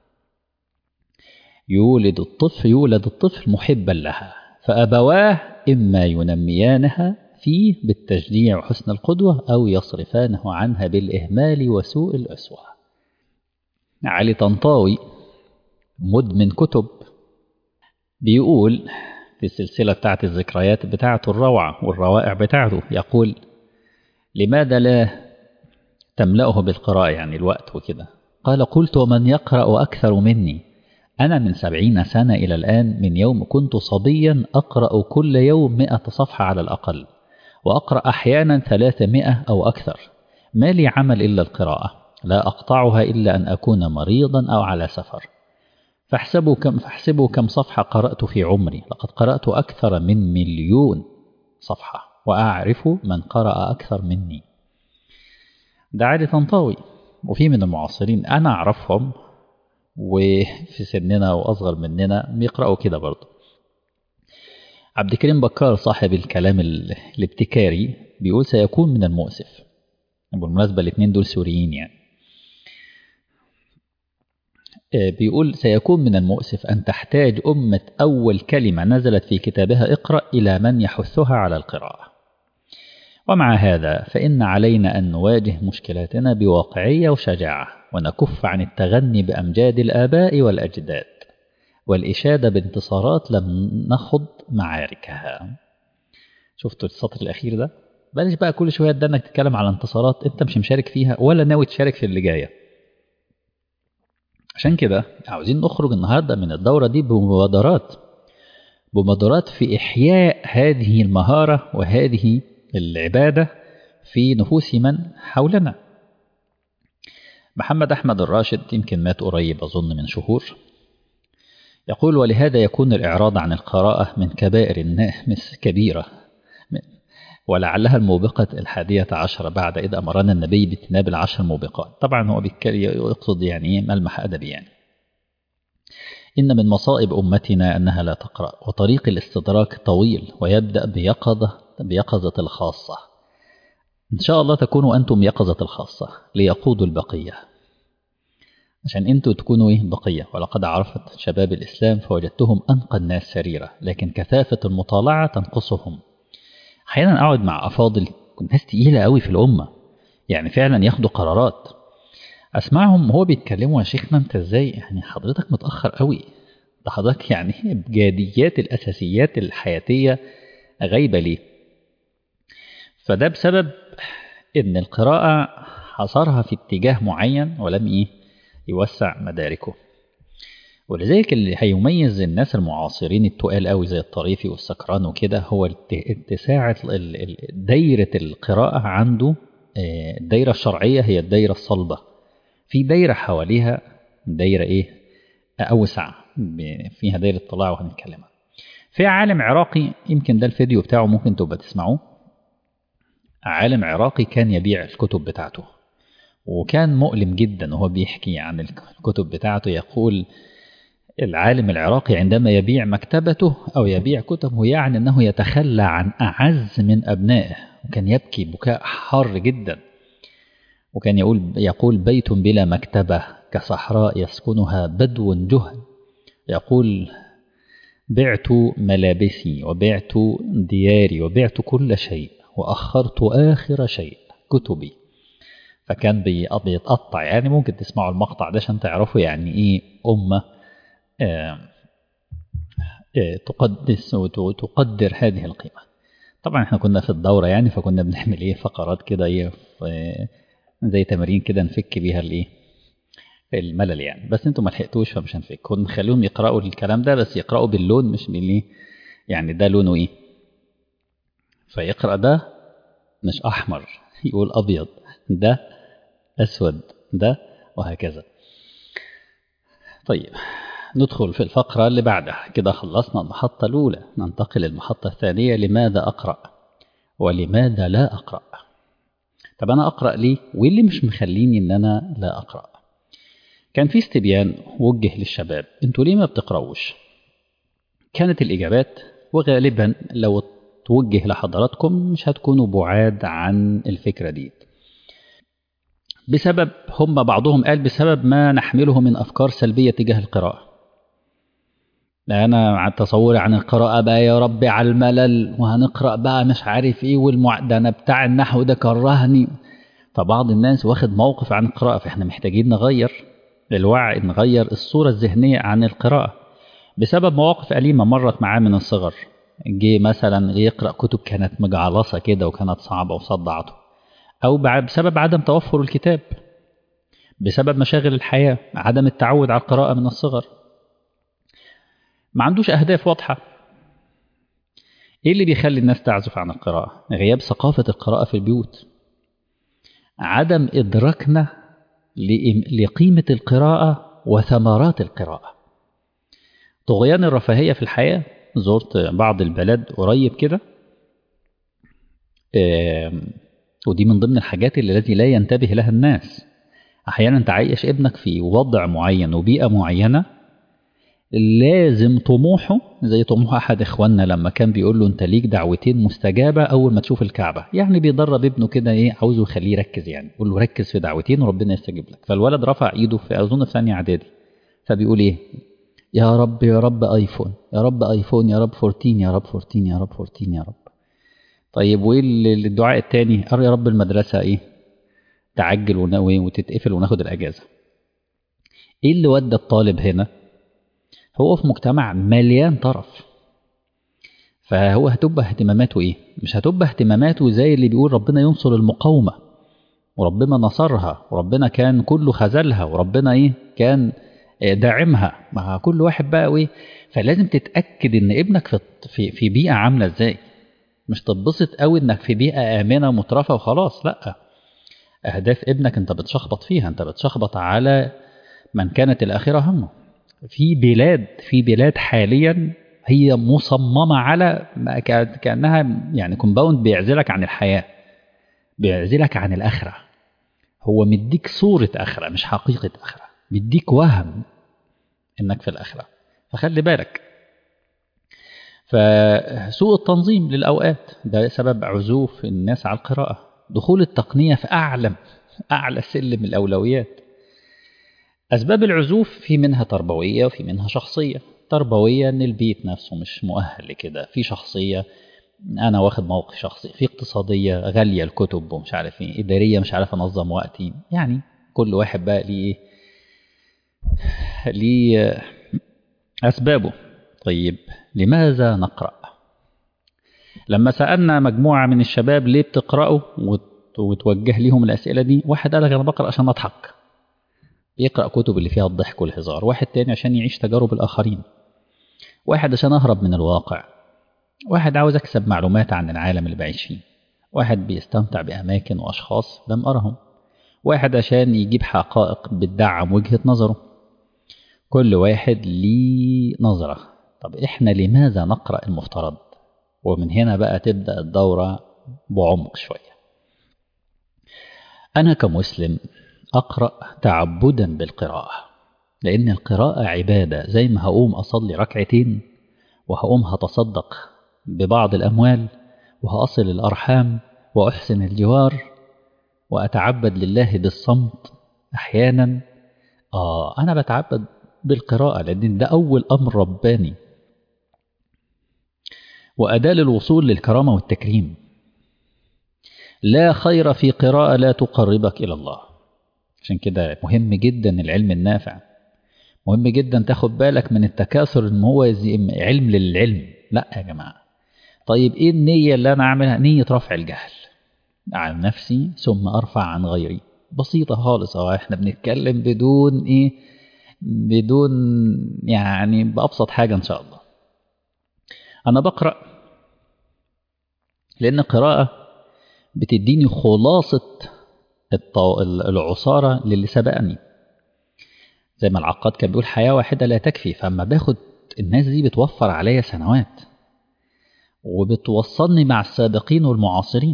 يولد الطفل يولد الطفل محبا لها فأبواه إما ينميانها فيه بالتشجيع وحسن القدوة أو يصرفانه عنها بالإهمال وسوء الأسوة علي طنطاوي مدمن كتب بيقول في السلسلة بتاعت الذكريات بتاعته الروعة والروائع بتاعته يقول لماذا لا تملأه بالقراءة يعني الوقت وكده قال قلت ومن يقرأ أكثر مني أنا من سبعين سنة إلى الآن من يوم كنت صبيا أقرأ كل يوم مئة صفحة على الأقل وأقرأ أحيانا ثلاثمائة أو أكثر ما لي عمل إلا القراءة لا أقطعها إلا أن أكون مريضا أو على سفر فاحسبوا كم, فاحسبوا كم صفحة قرأت في عمري لقد قرأت أكثر من مليون صفحة وأعرف من قرأ أكثر مني ده عادي طنطاوي وفي من المعاصرين أنا أعرفهم وفي سننا وأصغر مننا بيقرأوا كده برضه عبد الكريم بكار صاحب الكلام الابتكاري بيقول سيكون من المؤسف بالمناسبة الاثنين دول سوريين يعني بيقول سيكون من المؤسف أن تحتاج أمة أول كلمة نزلت في كتابها اقرأ إلى من يحثها على القراءة ومع هذا فإن علينا أن نواجه مشكلاتنا بواقعية وشجاعة ونكف عن التغني بأمجاد الآباء والأجداد والإشادة بانتصارات لم نخض معاركها شفتوا السطر الأخير ده بلاش بقى كل شوية ده انك تتكلم على انتصارات انت مش مشارك فيها ولا ناوي تشارك في اللي جاية عشان كده عاوزين نخرج النهاردة من الدورة دي بمبادرات بمبادرات في إحياء هذه المهارة وهذه العبادة في نفوس من حولنا محمد أحمد الراشد يمكن مات قريب أظن من شهور يقول ولهذا يكون الإعراض عن القراءة من كبائر الناس كبيرة ولعلها الموبقة الحادية عشر بعد إذ أمرنا النبي باجتناب العشر الموبقات طبعا هو يقصد يعني ملمح أدبي يعني إن من مصائب أمتنا أنها لا تقرأ وطريق الاستدراك طويل ويبدأ بيقظة بيقظة الخاصة إن شاء الله تكونوا أنتم يقظة الخاصة ليقودوا البقية عشان أنتوا تكونوا إيه بقية ولقد عرفت شباب الإسلام فوجدتهم أنقى الناس سريرة لكن كثافة المطالعة تنقصهم أحيانا أقعد مع أفاضل ناس تقيلة قوي في الأمة يعني فعلا ياخدوا قرارات أسمعهم وهو بيتكلموا يا شيخنا أنت إزاي يعني حضرتك متأخر قوي ده حضرتك يعني بجاديات الأساسيات الحياتية غايبة ليه فده بسبب إن القراءة حصرها في اتجاه معين ولم إيه يوسع مداركه ولذلك اللي هيميز الناس المعاصرين التقال قوي زي الطريفي والسكران وكده هو اتساع دايرة القراءة عنده الدايرة الشرعية هي الدايرة الصلبة في دايرة حواليها دايرة ايه أوسع فيها دايرة طلاع وهنتكلمها في عالم عراقي يمكن ده الفيديو بتاعه ممكن تبقى تسمعوه عالم عراقي كان يبيع الكتب بتاعته وكان مؤلم جدا وهو بيحكي عن الكتب بتاعته يقول العالم العراقي عندما يبيع مكتبته أو يبيع كتبه يعني أنه يتخلى عن أعز من أبنائه وكان يبكي بكاء حار جدا وكان يقول يقول بيت بلا مكتبة كصحراء يسكنها بدو جهل يقول بعت ملابسي وبعت دياري وبعت كل شيء وأخرت آخر شيء كتبي فكان بيتقطع يعني ممكن تسمعوا المقطع ده عشان تعرفوا يعني إيه أمة تقدس وتقدر هذه القيمة طبعا احنا كنا في الدورة يعني فكنا بنعمل ايه فقرات كده ايه زي تمارين كده نفك بيها الايه الملل يعني بس انتوا ما لحقتوش فمش هنفك كنا نخليهم يقرأوا الكلام ده بس يقرأوا باللون مش بالايه يعني ده لونه ايه فيقرأ ده مش احمر يقول ابيض ده اسود ده وهكذا طيب ندخل في الفقرة اللي بعدها كده خلصنا المحطة الأولى ننتقل للمحطة الثانية لماذا أقرأ ولماذا لا أقرأ طب أنا أقرأ ليه واللي مش مخليني إن أنا لا أقرأ كان في استبيان وجه للشباب انتوا ليه ما بتقرأوش كانت الإجابات وغالبا لو توجه لحضراتكم مش هتكونوا بعاد عن الفكرة دي بسبب هم بعضهم قال بسبب ما نحمله من أفكار سلبية تجاه القراءة أنا تصوري عن القراءة بقى يا ربي على الملل وهنقرأ بقى مش عارف إيه والمع... ده أنا بتاع النحو ده كرهني فبعض الناس واخد موقف عن القراءة فإحنا محتاجين نغير الوعي نغير الصورة الذهنية عن القراءة بسبب مواقف أليمة مرت معاه من الصغر جه مثلا يقرأ كتب كانت مجعلصة كده وكانت صعبة وصدعته أو بسبب عدم توفر الكتاب بسبب مشاغل الحياة عدم التعود على القراءة من الصغر ما عندوش أهداف واضحة إيه اللي بيخلي الناس تعزف عن القراءة غياب ثقافة القراءة في البيوت عدم إدراكنا لقيمة القراءة وثمرات القراءة طغيان الرفاهية في الحياة زرت بعض البلد قريب كده ودي من ضمن الحاجات اللي التي لا ينتبه لها الناس أحيانا تعيش ابنك في وضع معين وبيئة معينة لازم طموحه زي طموح أحد إخواننا لما كان بيقول له أنت ليك دعوتين مستجابة أول ما تشوف الكعبة يعني بيدرب ابنه كده إيه عاوزه يخليه يركز يعني يقول له ركز في دعوتين وربنا يستجيب لك فالولد رفع إيده في أظن في ثانية إعدادي فبيقول إيه يا رب يا رب ايفون يا رب ايفون يا رب 14 يا رب 14 يا رب 14 يا رب طيب وايه الدعاء التاني قال يا رب المدرسه ايه تعجل وناوي وتتقفل وناخد الاجازه ايه اللي ودى الطالب هنا هو في مجتمع مليان طرف فهو هتبقى اهتماماته ايه مش هتبقى اهتماماته زي اللي بيقول ربنا ينصر المقاومة وربنا نصرها وربنا كان كله خذلها وربنا ايه كان داعمها مع كل واحد بقى ايه فلازم تتأكد ان ابنك في في, في بيئة عاملة ازاي مش تتبسط قوي انك في بيئة آمنة مترفة وخلاص لا أهداف ابنك أنت بتشخبط فيها أنت بتشخبط على من كانت الآخرة همه في بلاد في بلاد حاليا هي مصممة على كأنها يعني كومباوند بيعزلك عن الحياة بيعزلك عن الآخرة هو مديك صورة آخرة مش حقيقة آخرة مديك وهم إنك في الآخرة فخلي بالك فسوء التنظيم للأوقات ده سبب عزوف الناس على القراءة دخول التقنية في أعلى أعلى سلم الأولويات أسباب العزوف في منها تربوية وفي منها شخصية تربوية إن البيت نفسه مش مؤهل لكده في شخصية أنا واخد موقف شخصي في اقتصادية غالية الكتب ومش عارف إيه إدارية مش عارف أنظم وقتي يعني كل واحد بقى ليه ليه أسبابه طيب لماذا نقرأ لما سألنا مجموعة من الشباب ليه بتقرأوا وتوجه لهم الأسئلة دي واحد قال لك أنا بقرأ عشان أضحك يقرأ كتب اللي فيها الضحك والهزار واحد تاني عشان يعيش تجارب الآخرين واحد عشان أهرب من الواقع واحد عاوز أكسب معلومات عن العالم اللي بعيش فيه واحد بيستمتع بأماكن وأشخاص لم أرهم واحد عشان يجيب حقائق بتدعم وجهة نظره كل واحد ليه نظرة طب إحنا لماذا نقرأ المفترض ومن هنا بقى تبدأ الدورة بعمق شوية أنا كمسلم أقرأ تعبدا بالقراءة لأن القراءة عبادة زي ما هقوم أصلي ركعتين وهقوم هتصدق ببعض الأموال وهأصل الأرحام وأحسن الجوار وأتعبد لله بالصمت أحيانا آه أنا بتعبد بالقراءة لأن ده أول أمر رباني وأداة للوصول للكرامة والتكريم لا خير في قراءة لا تقربك إلى الله عشان كده مهم جدا العلم النافع مهم جدا تاخد بالك من التكاثر ان هو علم للعلم لا يا جماعة طيب ايه النية اللي انا اعملها نية رفع الجهل عن نفسي ثم ارفع عن غيري بسيطة خالص اهو احنا بنتكلم بدون ايه بدون يعني بأبسط حاجة ان شاء الله انا بقرأ لان القراءة بتديني خلاصة العصارة للي سبقني زي ما العقاد كان بيقول حياة واحدة لا تكفي فأما باخد الناس دي بتوفر عليا سنوات وبتوصلني مع السابقين والمعاصرين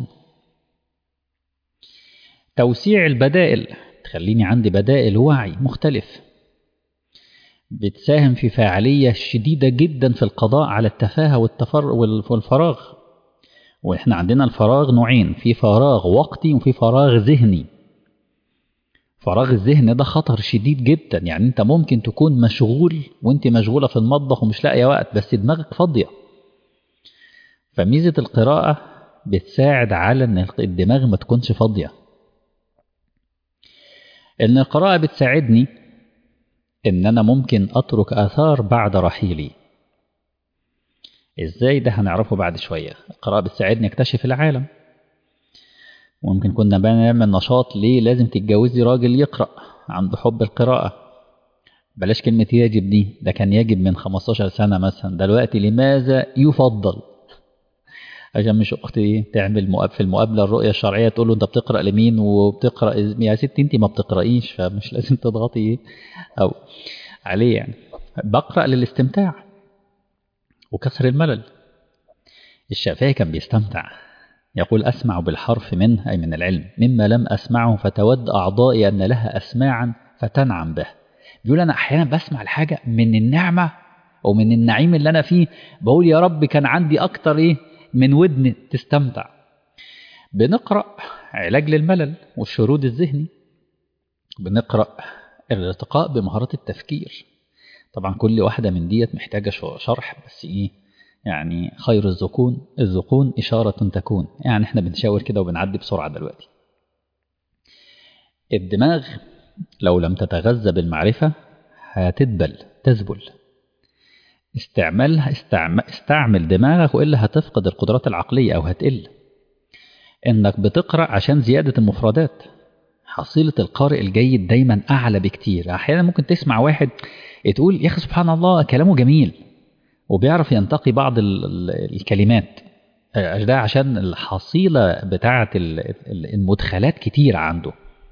توسيع البدائل تخليني عندي بدائل وعي مختلف بتساهم في فاعلية شديدة جدا في القضاء على التفاهة والتفر والفراغ واحنا عندنا الفراغ نوعين في فراغ وقتي وفي فراغ ذهني فراغ الذهن ده خطر شديد جدا يعني انت ممكن تكون مشغول وانت مشغولة في المطبخ ومش لاقية وقت بس دماغك فاضية فميزة القراءة بتساعد على ان الدماغ ما تكونش فاضية ان القراءة بتساعدني ان انا ممكن اترك اثار بعد رحيلي ازاي ده هنعرفه بعد شوية القراءة بتساعدني اكتشف العالم وممكن كنا بنعمل نشاط ليه لازم تتجوزي راجل يقرأ عنده حب القراءة بلاش كلمة يجب دي ده كان يجب من 15 سنة مثلا دلوقتي لماذا يفضل عشان مش اختي تعمل في المقابله الرؤيه الشرعيه تقول له انت بتقرا لمين وبتقرا يا ستي انت ما بتقرايش فمش لازم تضغطي او عليه يعني بقرا للاستمتاع وكسر الملل الشافعي كان بيستمتع يقول أسمع بالحرف منه أي من العلم مما لم أسمعه فتود أعضائي أن لها أسماعا فتنعم به بيقول أنا أحيانا بسمع الحاجة من النعمة ومن النعيم اللي أنا فيه بقول يا رب كان عندي أكتر إيه من ودن تستمتع بنقرأ علاج للملل والشرود الذهني بنقرأ الارتقاء بمهارات التفكير طبعا كل واحدة من ديت محتاجة شرح بس إيه يعني خير الزكون الزكون إشارة تكون يعني احنا بنشاور كده وبنعدي بسرعة دلوقتي الدماغ لو لم تتغذى بالمعرفة هتدبل تذبل استعملها استعمل, استعمل دماغك وإلا هتفقد القدرات العقلية أو هتقل إنك بتقرأ عشان زيادة المفردات حصيلة القارئ الجيد دايما أعلى بكتير أحيانا ممكن تسمع واحد تقول يا أخي سبحان الله كلامه جميل وبيعرف ينتقي بعض ال ال الكلمات ده عشان الحصيلة بتاعة المدخلات كتير عنده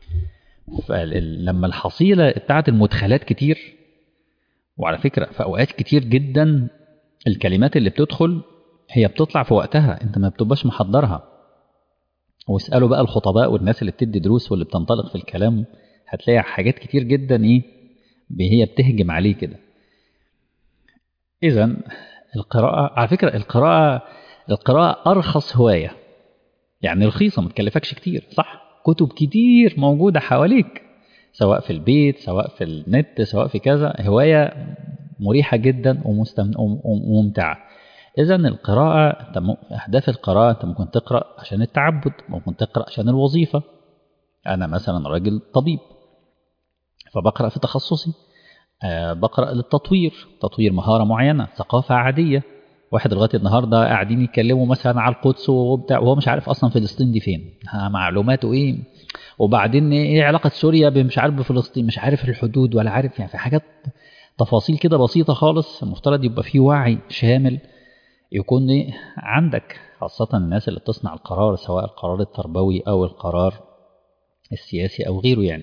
فلما الحصيلة بتاعة المدخلات كتير وعلى فكرة في أوقات كتير جدا الكلمات اللي بتدخل هي بتطلع في وقتها انت ما بتبقاش محضرها واسألوا بقى الخطباء والناس اللي بتدي دروس واللي بتنطلق في الكلام هتلاقي حاجات كتير جدا ايه هي بتهجم عليه كده اذا القراءة على فكرة القراءة القراءة أرخص هواية يعني رخيصة ما تكلفكش كتير صح كتب كتير موجودة حواليك سواء في البيت سواء في النت سواء في كذا هواية مريحة جدا وممتعة إذا القراءة أهداف القراءة أنت ممكن تقرأ عشان التعبد ممكن تقرأ عشان الوظيفة أنا مثلا راجل طبيب فبقرأ في تخصصي أه بقرأ للتطوير تطوير مهارة معينة ثقافة عادية واحد لغايه النهارده قاعدين يتكلموا مثلا على القدس وبتاع وهو مش عارف اصلا فلسطين دي فين معلوماته ايه وبعدين ايه علاقه سوريا مش عارف بفلسطين مش عارف الحدود ولا عارف يعني في حاجات تفاصيل كده بسيطه خالص المفترض يبقى فيه وعي شامل يكون إيه عندك خاصة الناس اللي بتصنع القرار سواء القرار التربوي أو القرار السياسي أو غيره يعني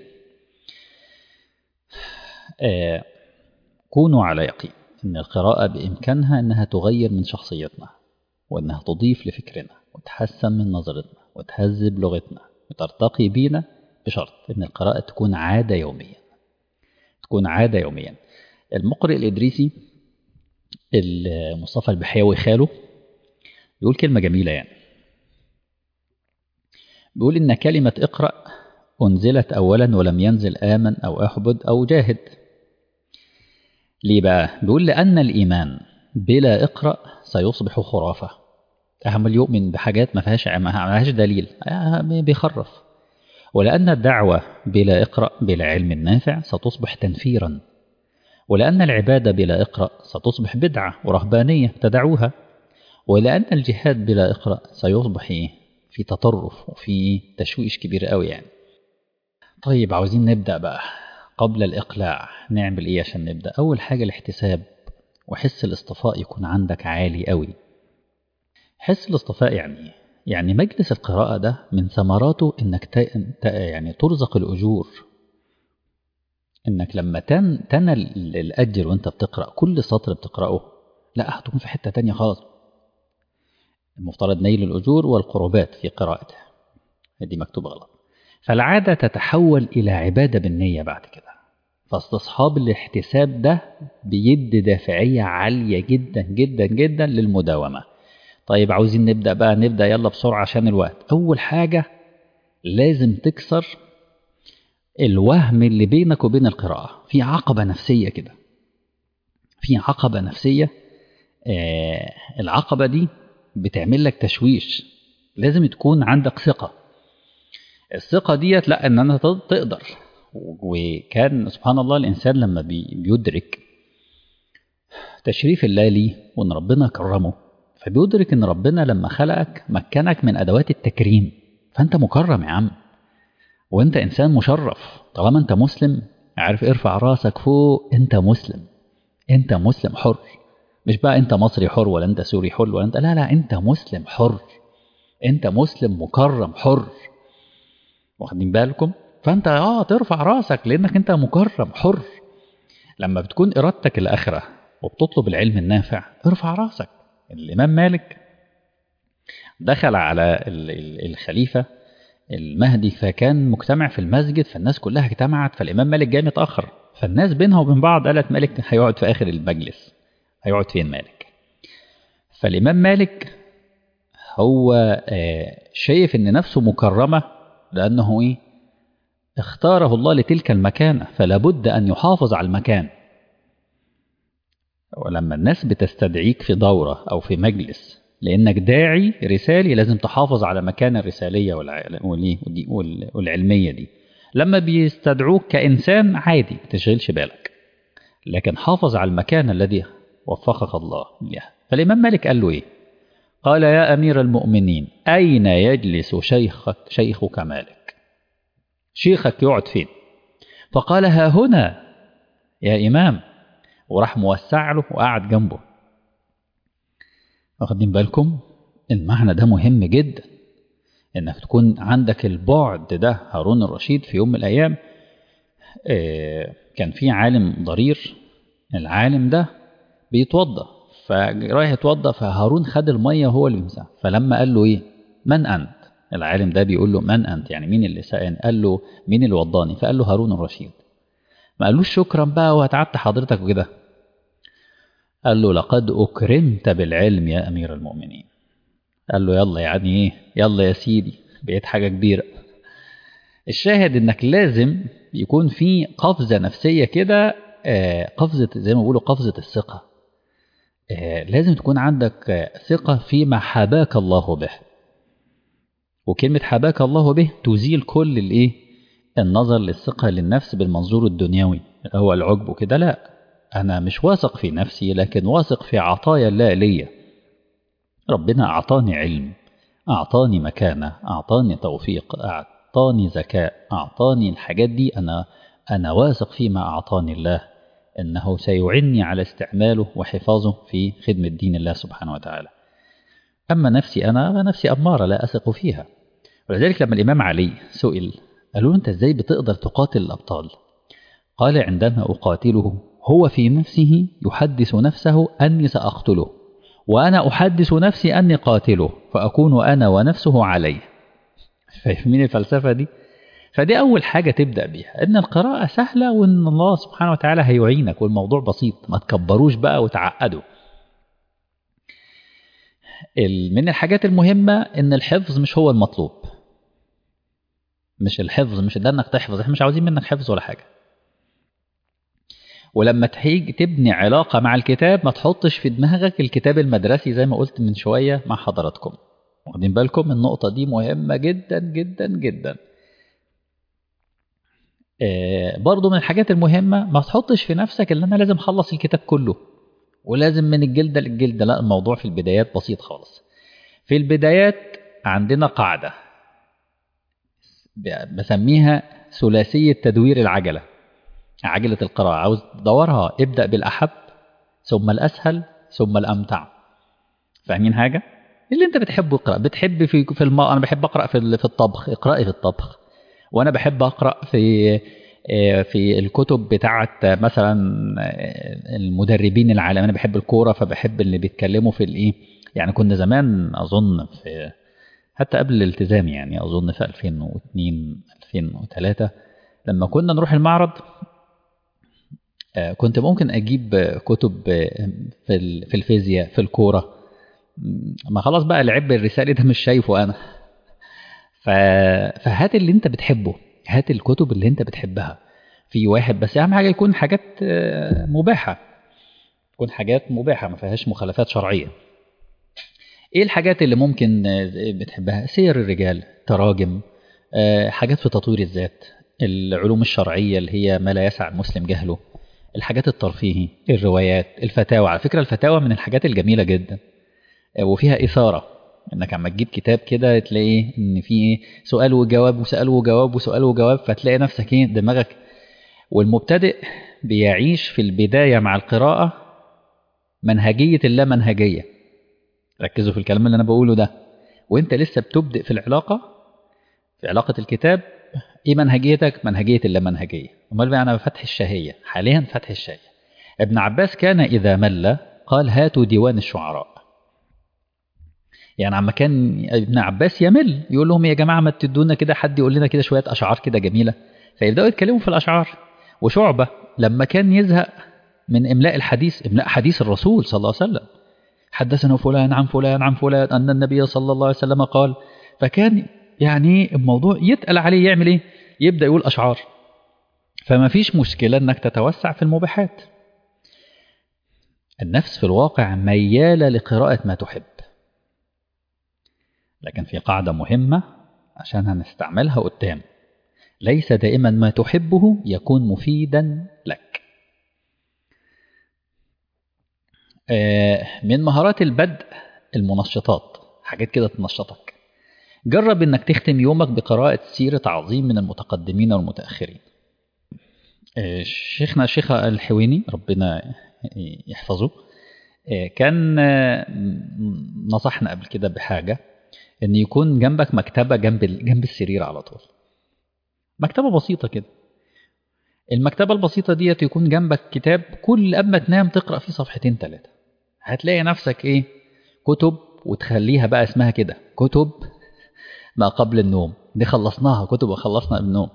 آه كونوا على يقين إن القراءة بإمكانها إنها تغير من شخصيتنا وإنها تضيف لفكرنا وتحسن من نظرتنا وتهذب لغتنا وترتقي بينا بشرط إن القراءة تكون عادة يوميا تكون عادة يوميا المقرئ الإدريسي مصطفى البحيوي خاله بيقول كلمة جميلة يعني بيقول إن كلمة اقرأ أنزلت أولا ولم ينزل آمن أو أحبد أو جاهد ليه بقى؟ بيقول لأن الإيمان بلا اقرأ سيصبح خرافة أعمل يؤمن بحاجات ما فيهاش ما فيهاش دليل بيخرف ولأن الدعوة بلا اقرأ بلا علم نافع ستصبح تنفيرا ولأن العبادة بلا اقرأ ستصبح بدعة ورهبانية تدعوها ولأن الجهاد بلا اقرأ سيصبح في تطرف وفي تشويش كبير قوي يعني طيب عاوزين نبدأ بقى قبل الإقلاع نعمل إيه عشان نبدأ أول حاجة الاحتساب وحس الاصطفاء يكون عندك عالي قوي حس الاصطفاء يعني يعني مجلس القراءة ده من ثمراته إنك ت... يعني ترزق الأجور إنك لما تن... تنل الأجر وأنت بتقرأ كل سطر بتقرأه لا هتكون في حتة تانية خالص المفترض نيل الأجور والقربات في قراءته دي مكتوبة غلط فالعادة تتحول إلى عبادة بالنية بعد كده فاستصحاب الاحتساب ده بيدي دافعية عالية جدا جدا جدا للمداومة طيب عاوزين نبدأ بقى نبدأ يلا بسرعة عشان الوقت أول حاجة لازم تكسر الوهم اللي بينك وبين القراءة في عقبة نفسية كده في عقبة نفسية آه العقبة دي بتعمل لك تشويش لازم تكون عندك ثقة الثقة ديت لا ان انا تقدر وكان سبحان الله الانسان لما بيدرك تشريف الله ليه وان ربنا كرمه فبيدرك ان ربنا لما خلقك مكنك من ادوات التكريم فانت مكرم يا عم وانت انسان مشرف طالما انت مسلم عارف ارفع راسك فوق انت مسلم انت مسلم حر مش بقى انت مصري حر ولا انت سوري حر ولا انت لا لا انت مسلم حر انت مسلم مكرم حر واخدين بالكم فانت اه ترفع راسك لانك انت مكرم حر لما بتكون ارادتك الاخره وبتطلب العلم النافع ارفع راسك الامام مالك دخل على الخليفه المهدي فكان مجتمع في المسجد فالناس كلها اجتمعت فالامام مالك جاي متاخر فالناس بينها وبين بعض قالت مالك هيقعد في اخر المجلس هيقعد فين مالك فالامام مالك هو شايف ان نفسه مكرمه لأنه إيه؟ اختاره الله لتلك المكانة فلا بد أن يحافظ على المكان ولما الناس بتستدعيك في دورة أو في مجلس لأنك داعي رسالي لازم تحافظ على مكان الرسالية والعلمية دي لما بيستدعوك كإنسان عادي ما تشغلش بالك لكن حافظ على المكان الذي وفقك الله لها فالإمام مالك قال له إيه قال يا أمير المؤمنين أين يجلس شيخك شيخك مالك شيخك يقعد فين فقال ها هنا يا إمام وراح موسع له وقعد جنبه واخدين بالكم المعنى ده مهم جدا انك تكون عندك البعد ده هارون الرشيد في يوم من الايام كان في عالم ضرير العالم ده بيتوضى فرايح يتوضى فهارون خد الميه هو اللي بيمسح فلما قال له ايه من انت العالم ده بيقول له من انت يعني مين اللي سأل قال له مين اللي وضاني فقال له هارون الرشيد ما قالوش شكرا بقى وهتعبت حضرتك وكده قال له لقد أكرمت بالعلم يا أمير المؤمنين قال له يلا يعني إيه يلا يا سيدي بقيت حاجة كبيرة الشاهد إنك لازم يكون في قفزة نفسية كده آه قفزة زي ما بيقولوا قفزة الثقة آه لازم تكون عندك آه ثقة فيما حباك الله به وكلمة حباك الله به تزيل كل الإيه النظر للثقة للنفس بالمنظور الدنيوي هو العجب وكده لا أنا مش واثق في نفسي لكن واثق في عطايا الله ليا ربنا أعطاني علم أعطاني مكانة أعطاني توفيق أعطاني ذكاء أعطاني الحاجات دي أنا أنا واثق فيما أعطاني الله أنه سيعني على استعماله وحفاظه في خدمة دين الله سبحانه وتعالى أما نفسي أنا نفسي أمارة لا أثق فيها ولذلك لما الإمام علي سئل قالوا أنت إزاي بتقدر تقاتل الأبطال قال عندما أقاتله هو في نفسه يحدث نفسه أني سأقتله وأنا أحدث نفسي أني قاتله فأكون أنا ونفسه عليه فاهمين الفلسفة دي؟ فدي أول حاجة تبدأ بيها إن القراءة سهلة وإن الله سبحانه وتعالى هيعينك والموضوع بسيط ما تكبروش بقى وتعقدوا من الحاجات المهمة إن الحفظ مش هو المطلوب مش الحفظ مش ده إنك تحفظ إحنا مش عاوزين منك حفظ ولا حاجة ولما تيجي تبني علاقة مع الكتاب ما تحطش في دماغك الكتاب المدرسي زي ما قلت من شوية مع حضراتكم واخدين بالكم النقطة دي مهمة جدا جدا جدا آه برضو من الحاجات المهمة ما تحطش في نفسك ان انا لازم اخلص الكتاب كله ولازم من الجلدة للجلدة لا الموضوع في البدايات بسيط خالص في البدايات عندنا قاعدة بسميها ثلاثية تدوير العجلة عجلة القراءة عاوز تدورها ابدأ بالأحب ثم الأسهل ثم الأمتع فاهمين حاجة؟ اللي انت بتحبه اقرأ بتحب في في الم... انا بحب اقرا في في الطبخ اقرأي في الطبخ وانا بحب اقرا في في الكتب بتاعه مثلا المدربين العالم انا بحب الكوره فبحب اللي بيتكلموا في الايه يعني كنا زمان اظن في حتى قبل الالتزام يعني اظن في 2002 2003 لما كنا نروح المعرض كنت ممكن اجيب كتب في في الفيزياء في الكوره ما خلاص بقى العب الرسالي ده مش شايفه انا فهات اللي انت بتحبه هات الكتب اللي انت بتحبها في واحد بس اهم حاجه يكون حاجات مباحه تكون حاجات مباحه ما فيهاش مخالفات شرعيه ايه الحاجات اللي ممكن بتحبها سير الرجال تراجم حاجات في تطوير الذات العلوم الشرعيه اللي هي ما لا يسع المسلم جهله الحاجات الترفيهي الروايات الفتاوى على فكره الفتاوى من الحاجات الجميله جدا وفيها اثاره انك عم تجيب كتاب كده تلاقي ان في سؤال وجواب وسؤال وجواب وسؤال وجواب فتلاقي نفسك ايه دماغك والمبتدئ بيعيش في البدايه مع القراءه منهجيه اللامنهجيه ركزوا في الكلام اللي انا بقوله ده وانت لسه بتبدأ في العلاقه في علاقه الكتاب ايه منهجيتك منهجيه اللامنهجيه امال بقى انا فتح الشهيه حاليا فتح الشهيه ابن عباس كان اذا مل قال هاتوا ديوان الشعراء يعني عما كان ابن عباس يمل يقول لهم يا جماعه ما تدونا كده حد يقول لنا كده شويه اشعار كده جميله فيبداوا يتكلموا في الاشعار وشعبه لما كان يزهق من املاء الحديث املاء حديث الرسول صلى الله عليه وسلم حدثنا فلان عن فلان عن فلان ان النبي صلى الله عليه وسلم قال فكان يعني الموضوع يتقل عليه يعمل ايه يبدا يقول اشعار فما فيش مشكله انك تتوسع في المباحات النفس في الواقع مياله لقراءه ما تحب لكن في قاعدة مهمة عشان هنستعملها قدام ليس دائما ما تحبه يكون مفيدا لك آه، من مهارات البدء المنشطات حاجات كده تنشطك جرب انك تختم يومك بقراءة سيرة عظيم من المتقدمين والمتأخرين آه، شيخنا الشيخ الحويني ربنا يحفظه آه، كان آه، نصحنا قبل كده بحاجة ان يكون جنبك مكتبة جنب ال- جنب السرير على طول مكتبة بسيطة كده المكتبة البسيطة ديت يكون جنبك كتاب كل قبل ما تنام تقرأ فيه صفحتين ثلاثة هتلاقي نفسك ايه كتب وتخليها بقى اسمها كده كتب ما قبل النوم دي خلصناها كتب وخلصنا قبل النوم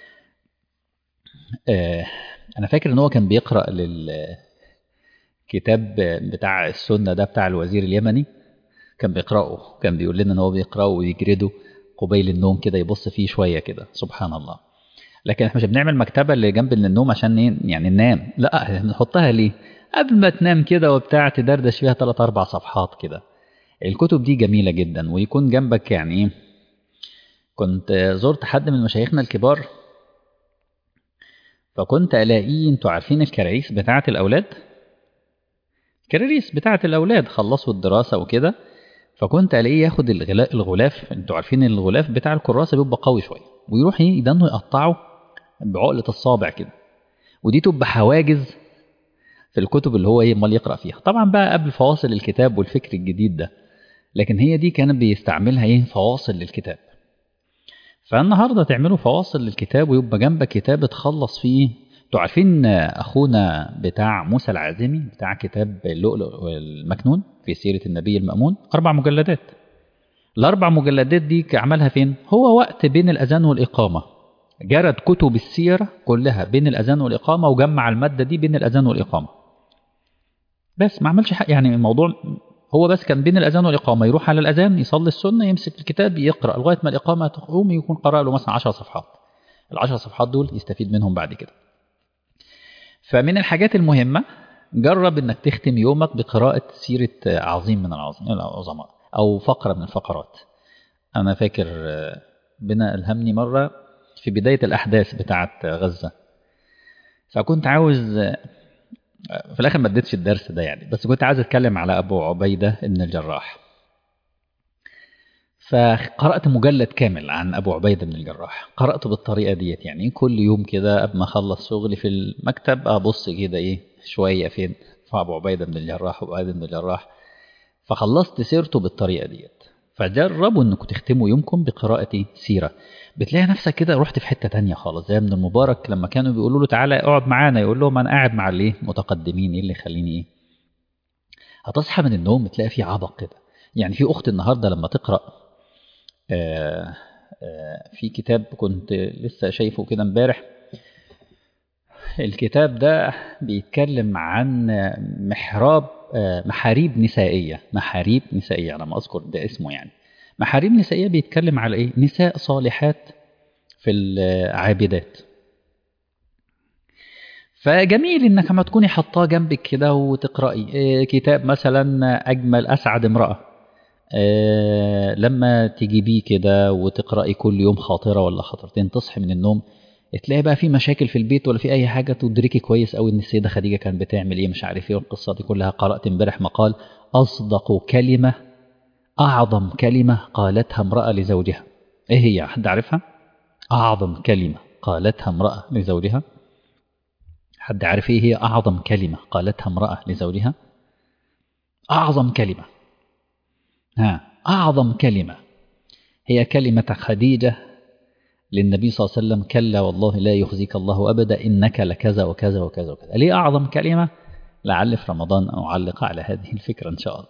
آه انا فاكر ان هو كان بيقرأ للكتاب بتاع السنة ده بتاع الوزير اليمني كان بيقرأه كان بيقول لنا ان هو بيقرأه ويجرده قبيل النوم كده يبص فيه شوية كده سبحان الله لكن احنا مش بنعمل مكتبة اللي جنب النوم عشان ايه يعني ننام لا نحطها ليه قبل ما تنام كده وبتاع تدردش فيها ثلاث اربع صفحات كده الكتب دي جميلة جدا ويكون جنبك يعني ايه كنت زرت حد من مشايخنا الكبار فكنت الاقيه انتوا عارفين الكراريس بتاعة الاولاد الكراريس بتاعة الاولاد خلصوا الدراسة وكده فكنت الاقيه ياخد الغلا- الغلاف انتوا عارفين الغلاف بتاع الكراسة بيبقى قوي شوية ويروح ايه يدنه يقطعه بعقلة الصابع كده ودي تبقى حواجز في الكتب اللي هو ايه امال يقرا فيها طبعا بقى قبل فواصل الكتاب والفكر الجديد ده لكن هي دي كان بيستعملها ايه فواصل للكتاب فالنهارده تعملوا فواصل للكتاب ويبقى جنبك كتاب تخلص فيه انتوا عارفين اخونا بتاع موسى العازمي بتاع كتاب اللؤلؤ والمكنون في سيره النبي المامون اربع مجلدات الاربع مجلدات دي عملها فين هو وقت بين الاذان والاقامه جرد كتب السيره كلها بين الاذان والاقامه وجمع الماده دي بين الاذان والاقامه بس ما عملش حق يعني الموضوع هو بس كان بين الاذان والاقامه يروح على الاذان يصلي السنه يمسك الكتاب يقرا لغايه ما الاقامه تقوم يكون قرأ له مثلا 10 صفحات العشر صفحات دول يستفيد منهم بعد كده فمن الحاجات المهمه جرب انك تختم يومك بقراءه سيره عظيم من العظيم العظماء او فقره من الفقرات انا فاكر آه، بنا الهمني مره في بدايه الاحداث بتاعه غزه فكنت عاوز آه، في الاخر ما اديتش الدرس ده يعني بس كنت عايز اتكلم على ابو عبيده بن الجراح فقرات مجلد كامل عن ابو عبيده بن الجراح قراته بالطريقه ديت يعني كل يوم كده قبل ما اخلص شغلي في المكتب ابص كده ايه شويه فين في ابو عبيده بن الجراح وابو عبيده بن الجراح فخلصت سيرته بالطريقه ديت فجربوا انكم تختموا يومكم بقراءة سيرة بتلاقي نفسك كده رحت في حتة تانية خالص زي ابن المبارك لما كانوا بيقولوا له تعالى اقعد معانا يقول لهم انا قاعد مع الايه متقدمين ايه اللي يخليني ايه هتصحى من النوم تلاقي في عبق كده يعني في اخت النهارده لما تقرا آه آه في كتاب كنت لسه شايفه كده امبارح الكتاب ده بيتكلم عن محراب آه محاريب نسائية محاريب نسائية أنا ما أذكر ده اسمه يعني محاريب نسائية بيتكلم على إيه نساء صالحات في العابدات فجميل انك لما تكوني حطاه جنبك كده وتقراي إيه كتاب مثلا اجمل اسعد امراه إيه لما تجيبيه كده وتقراي كل يوم خاطره ولا خاطرتين تصحي من النوم تلاقي بقى في مشاكل في البيت ولا في اي حاجه تدركي كويس قوي ان السيده خديجه كانت بتعمل ايه مش عارف ايه والقصه دي كلها قرات امبارح مقال اصدق كلمه اعظم كلمه قالتها امراه لزوجها ايه هي حد عارفها اعظم كلمه قالتها امراه لزوجها حد عارف ايه هي اعظم كلمه قالتها امراه لزوجها اعظم كلمه ها اعظم كلمه هي كلمه خديجه للنبي صلى الله عليه وسلم كلا والله لا يخزيك الله ابدا انك لكذا وكذا وكذا وكذا ليه اعظم كلمه لعل في رمضان اعلق على هذه الفكره ان شاء الله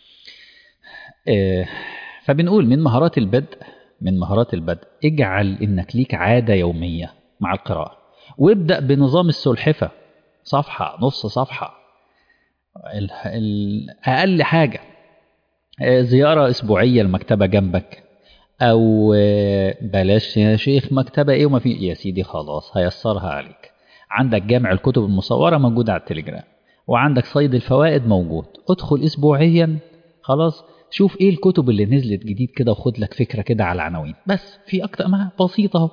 إيه فبنقول من مهارات البدء من مهارات البدء اجعل انك ليك عاده يوميه مع القراءه وابدأ بنظام السلحفة صفحة نص صفحة أقل حاجة زيارة أسبوعية المكتبة جنبك أو بلاش يا شيخ مكتبة إيه وما في يا سيدي خلاص هيسرها عليك عندك جامع الكتب المصورة موجود على التليجرام وعندك صيد الفوائد موجود ادخل أسبوعيا خلاص شوف ايه الكتب اللي نزلت جديد كده وخد لك فكرة كده على العناوين بس في أكتر ما بسيطة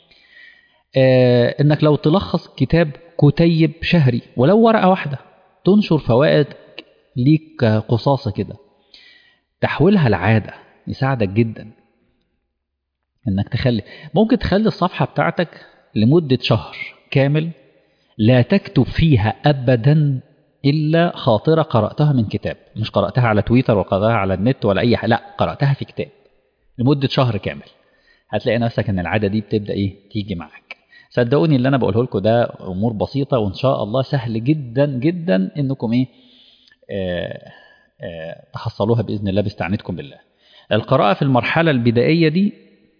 آه انك لو تلخص كتاب كتيب شهري ولو ورقه واحده تنشر فوائد ليك قصاصة كده تحويلها لعادة يساعدك جدا انك تخلي ممكن تخلي الصفحة بتاعتك لمدة شهر كامل لا تكتب فيها أبدا إلا خاطرة قرأتها من كتاب مش قرأتها على تويتر وقرأتها على النت ولا أي حاجة لا قرأتها في كتاب لمدة شهر كامل هتلاقي نفسك ان العادة دي بتبدأ ايه تيجي معاك صدقوني اللي انا بقوله لكم ده امور بسيطة وان شاء الله سهل جدا جدا انكم ايه آه آه تحصلوها بإذن الله باستعانتكم بالله القراءة في المرحلة البدائية دي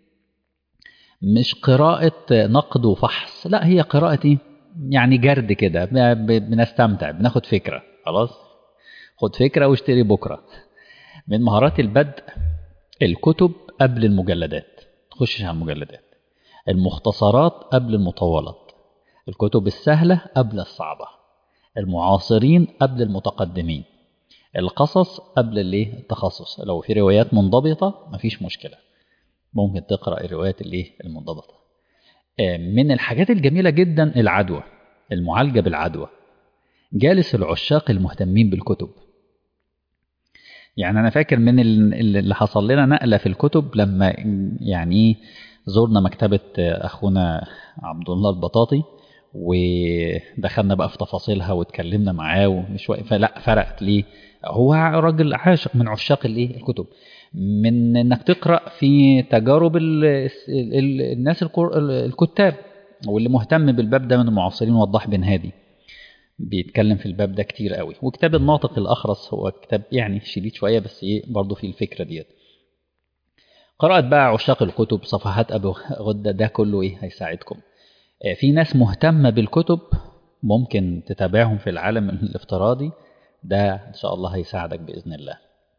مش قراءة نقد وفحص لا هي قراءة ايه يعني جرد كده بنستمتع بناخد فكرة خلاص خد فكرة واشتري بكرة من مهارات البدء الكتب قبل المجلدات تخشش على المجلدات المختصرات قبل المطولات الكتب السهلة قبل الصعبة المعاصرين قبل المتقدمين القصص قبل الايه التخصص لو في روايات منضبطة مفيش مشكلة ممكن تقرأ الروايات الايه المنضبطة من الحاجات الجميلة جدا العدوى المعالجة بالعدوى جالس العشاق المهتمين بالكتب يعني أنا فاكر من اللي حصل لنا نقلة في الكتب لما يعني زرنا مكتبة أخونا عبد الله البطاطي ودخلنا بقى في تفاصيلها واتكلمنا معاه ومش فلا فرقت ليه هو راجل عاشق من عشاق الايه الكتب من انك تقرا في تجارب ال ال الناس الكتاب واللي مهتم بالباب ده من المعاصرين وضاح بن هادي بيتكلم في الباب ده كتير قوي وكتاب الناطق الاخرس هو كتاب يعني شديد شويه بس ايه برضه في الفكره ديت قرات بقى عشاق الكتب صفحات ابو غده ده كله ايه هيساعدكم في ناس مهتمه بالكتب ممكن تتابعهم في العالم الافتراضي ده ان شاء الله هيساعدك باذن الله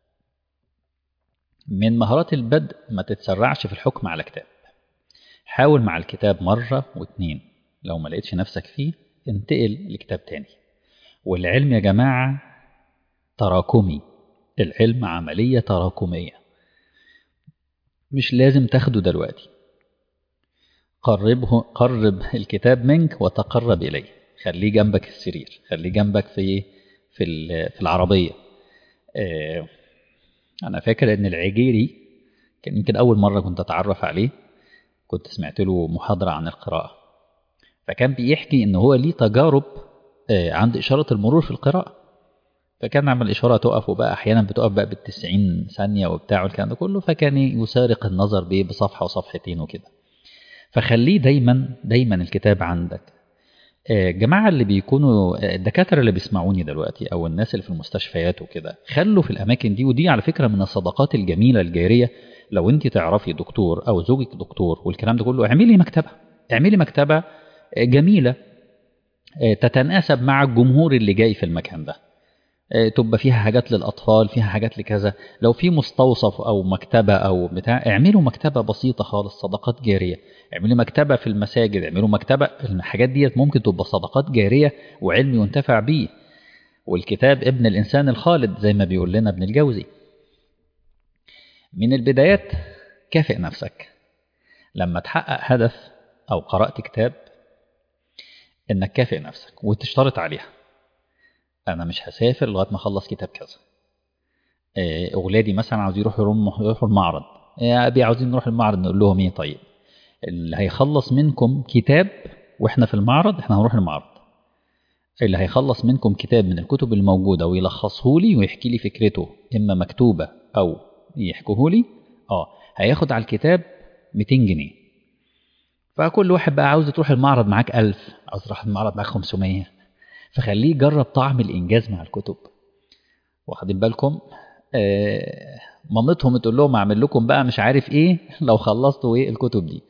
من مهارات البدء ما تتسرعش في الحكم على كتاب حاول مع الكتاب مرة واتنين لو ما لقيتش نفسك فيه انتقل لكتاب تاني والعلم يا جماعة تراكمي العلم عملية تراكمية مش لازم تاخده دلوقتي قربه قرب الكتاب منك وتقرب إليه خليه جنبك السرير خليه جنبك في في في العربية آه أنا فاكر إن العجيري كان يمكن أول مرة كنت أتعرف عليه كنت سمعت له محاضرة عن القراءة فكان بيحكي إن هو ليه تجارب عند إشارة المرور في القراءة فكان عمل إشارة تقف وبقى أحيانا بتقف بقى بالتسعين ثانية وبتاع والكلام ده كله فكان يسارق النظر بيه بصفحة وصفحتين وكده فخليه دايما دايما الكتاب عندك الجماعة اللي بيكونوا الدكاترة اللي بيسمعوني دلوقتي أو الناس اللي في المستشفيات وكده خلوا في الأماكن دي ودي على فكرة من الصداقات الجميلة الجارية لو أنت تعرفي دكتور أو زوجك دكتور والكلام ده كله اعملي مكتبة اعملي مكتبة جميلة تتناسب مع الجمهور اللي جاي في المكان ده تبقى فيها حاجات للأطفال فيها حاجات لكذا لو في مستوصف أو مكتبة أو بتاع اعملوا مكتبة بسيطة خالص صداقات جارية اعملوا مكتبة في المساجد اعملوا مكتبة الحاجات ديت ممكن تبقى صداقات جارية وعلم ينتفع بيه والكتاب ابن الإنسان الخالد زي ما بيقول لنا ابن الجوزي من البدايات كافئ نفسك لما تحقق هدف أو قرأت كتاب إنك كافئ نفسك وتشترط عليها أنا مش هسافر لغاية ما أخلص كتاب كذا أولادي مثلا عاوزين يروحوا يروحوا المعرض يا أبي عاوزين نروح المعرض نقول لهم إيه طيب اللي هيخلص منكم كتاب وإحنا في المعرض إحنا هنروح المعرض اللي هيخلص منكم كتاب من الكتب الموجودة ويلخصه لي ويحكي لي فكرته إما مكتوبة أو يحكوه لي اه هياخد على الكتاب 200 جنيه فكل واحد بقى عاوز تروح المعرض معاك 1000 عاوز تروح المعرض معاك 500 فخليه يجرب طعم الإنجاز مع الكتب واخدين بالكم آه مامتهم تقول لهم اعمل لكم بقى مش عارف ايه لو خلصتوا ايه الكتب دي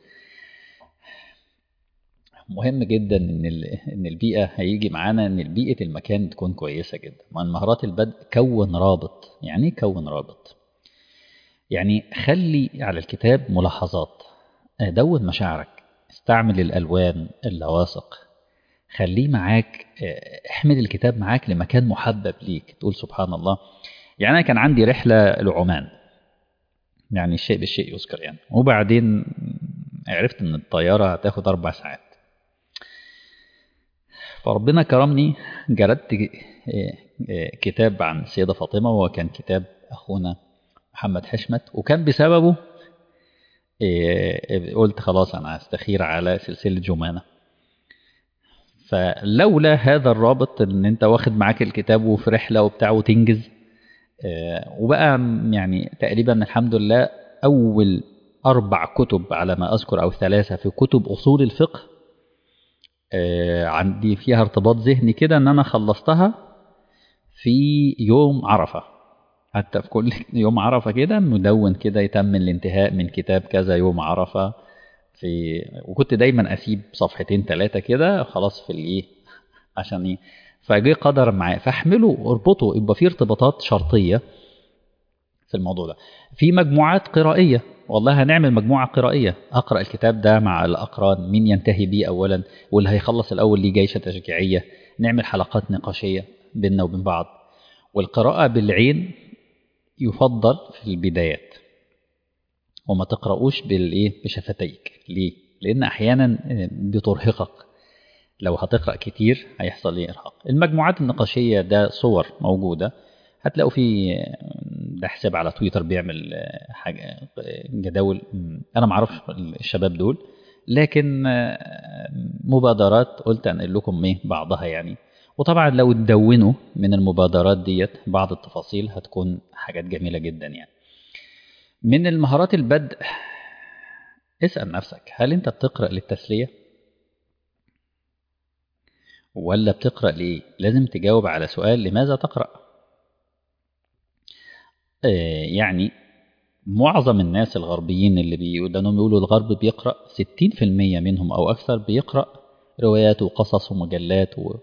مهم جدا ان ان البيئه هيجي معانا ان البيئه المكان تكون كويسه جدا من مهارات البدء كون رابط يعني ايه كون رابط يعني خلي على الكتاب ملاحظات دون مشاعرك استعمل الالوان اللواصق خليه معاك احمل الكتاب معاك لمكان محبب ليك تقول سبحان الله يعني انا كان عندي رحله لعمان يعني الشيء بالشيء يذكر يعني وبعدين عرفت ان الطياره هتاخد اربع ساعات فربنا كرمني جردت كتاب عن السيدة فاطمة وهو كان كتاب أخونا محمد حشمت وكان بسببه قلت خلاص أنا هستخير على سلسلة جمانة فلولا هذا الرابط ان انت واخد معاك الكتاب وفي رحله وبتاع وتنجز وبقى يعني تقريبا الحمد لله اول اربع كتب على ما اذكر او ثلاثه في كتب اصول الفقه عندي فيها ارتباط ذهني كده ان انا خلصتها في يوم عرفه حتى في كل يوم عرفه كده مدون كده يتم الانتهاء من كتاب كذا يوم عرفه في وكنت دايما اسيب صفحتين ثلاثه كده خلاص في الايه عشان ايه فجه قدر معاه فاحمله اربطه يبقى في ارتباطات شرطيه في الموضوع ده في مجموعات قرائيه والله هنعمل مجموعه قرائيه اقرا الكتاب ده مع الاقران مين ينتهي بيه اولا واللي هيخلص الاول ليه جيشه تشجيعيه نعمل حلقات نقاشيه بيننا وبين بعض والقراءه بالعين يفضل في البدايات وما تقرأوش بالإيه بشفتيك ليه؟ لأن أحيانا بترهقك لو هتقرأ كتير هيحصل إيه إرهاق المجموعات النقاشية ده صور موجودة هتلاقوا في ده حساب على تويتر بيعمل حاجة جداول أنا معرفش الشباب دول لكن مبادرات قلت أنقل لكم إيه بعضها يعني وطبعا لو تدونوا من المبادرات ديت بعض التفاصيل هتكون حاجات جميلة جدا يعني من المهارات البدء اسأل نفسك هل أنت بتقرأ للتسلية؟ ولا بتقرأ ليه؟ لازم تجاوب على سؤال لماذا تقرأ؟ آه يعني معظم الناس الغربيين اللي بيقولوا بيقولوا الغرب بيقرأ 60% منهم أو أكثر بيقرأ روايات وقصص ومجلات و...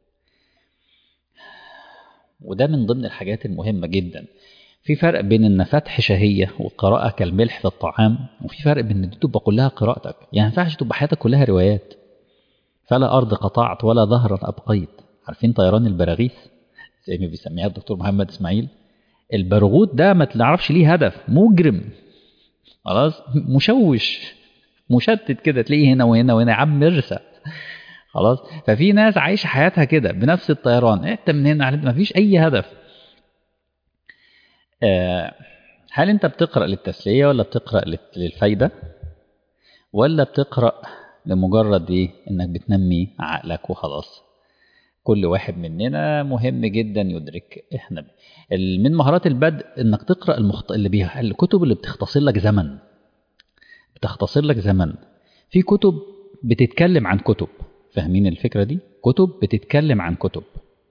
وده من ضمن الحاجات المهمة جدا في فرق بين ان فتح شهية والقراءة كالملح في الطعام وفي فرق بين ان دي تبقى كلها قراءتك يعني ما ينفعش تبقى حياتك كلها روايات فلا أرض قطعت ولا ظهرا أبقيت عارفين طيران البراغيث زي ما بيسميها الدكتور محمد إسماعيل البرغوث ده ما تعرفش ليه هدف مجرم خلاص مشوش مشتت كده تلاقيه هنا وهنا وهنا يا عم مرسى خلاص ففي ناس عايشه حياتها كده بنفس الطيران انت من هنا ما فيش اي هدف هل انت بتقرا للتسليه ولا بتقرا للفايده ولا بتقرا لمجرد ايه انك بتنمي عقلك وخلاص كل واحد مننا مهم جدا يدرك احنا من مهارات البدء انك تقرا المخط... اللي بيها الكتب اللي بتختصر لك زمن بتختصر لك زمن في كتب بتتكلم عن كتب فاهمين الفكره دي كتب بتتكلم عن كتب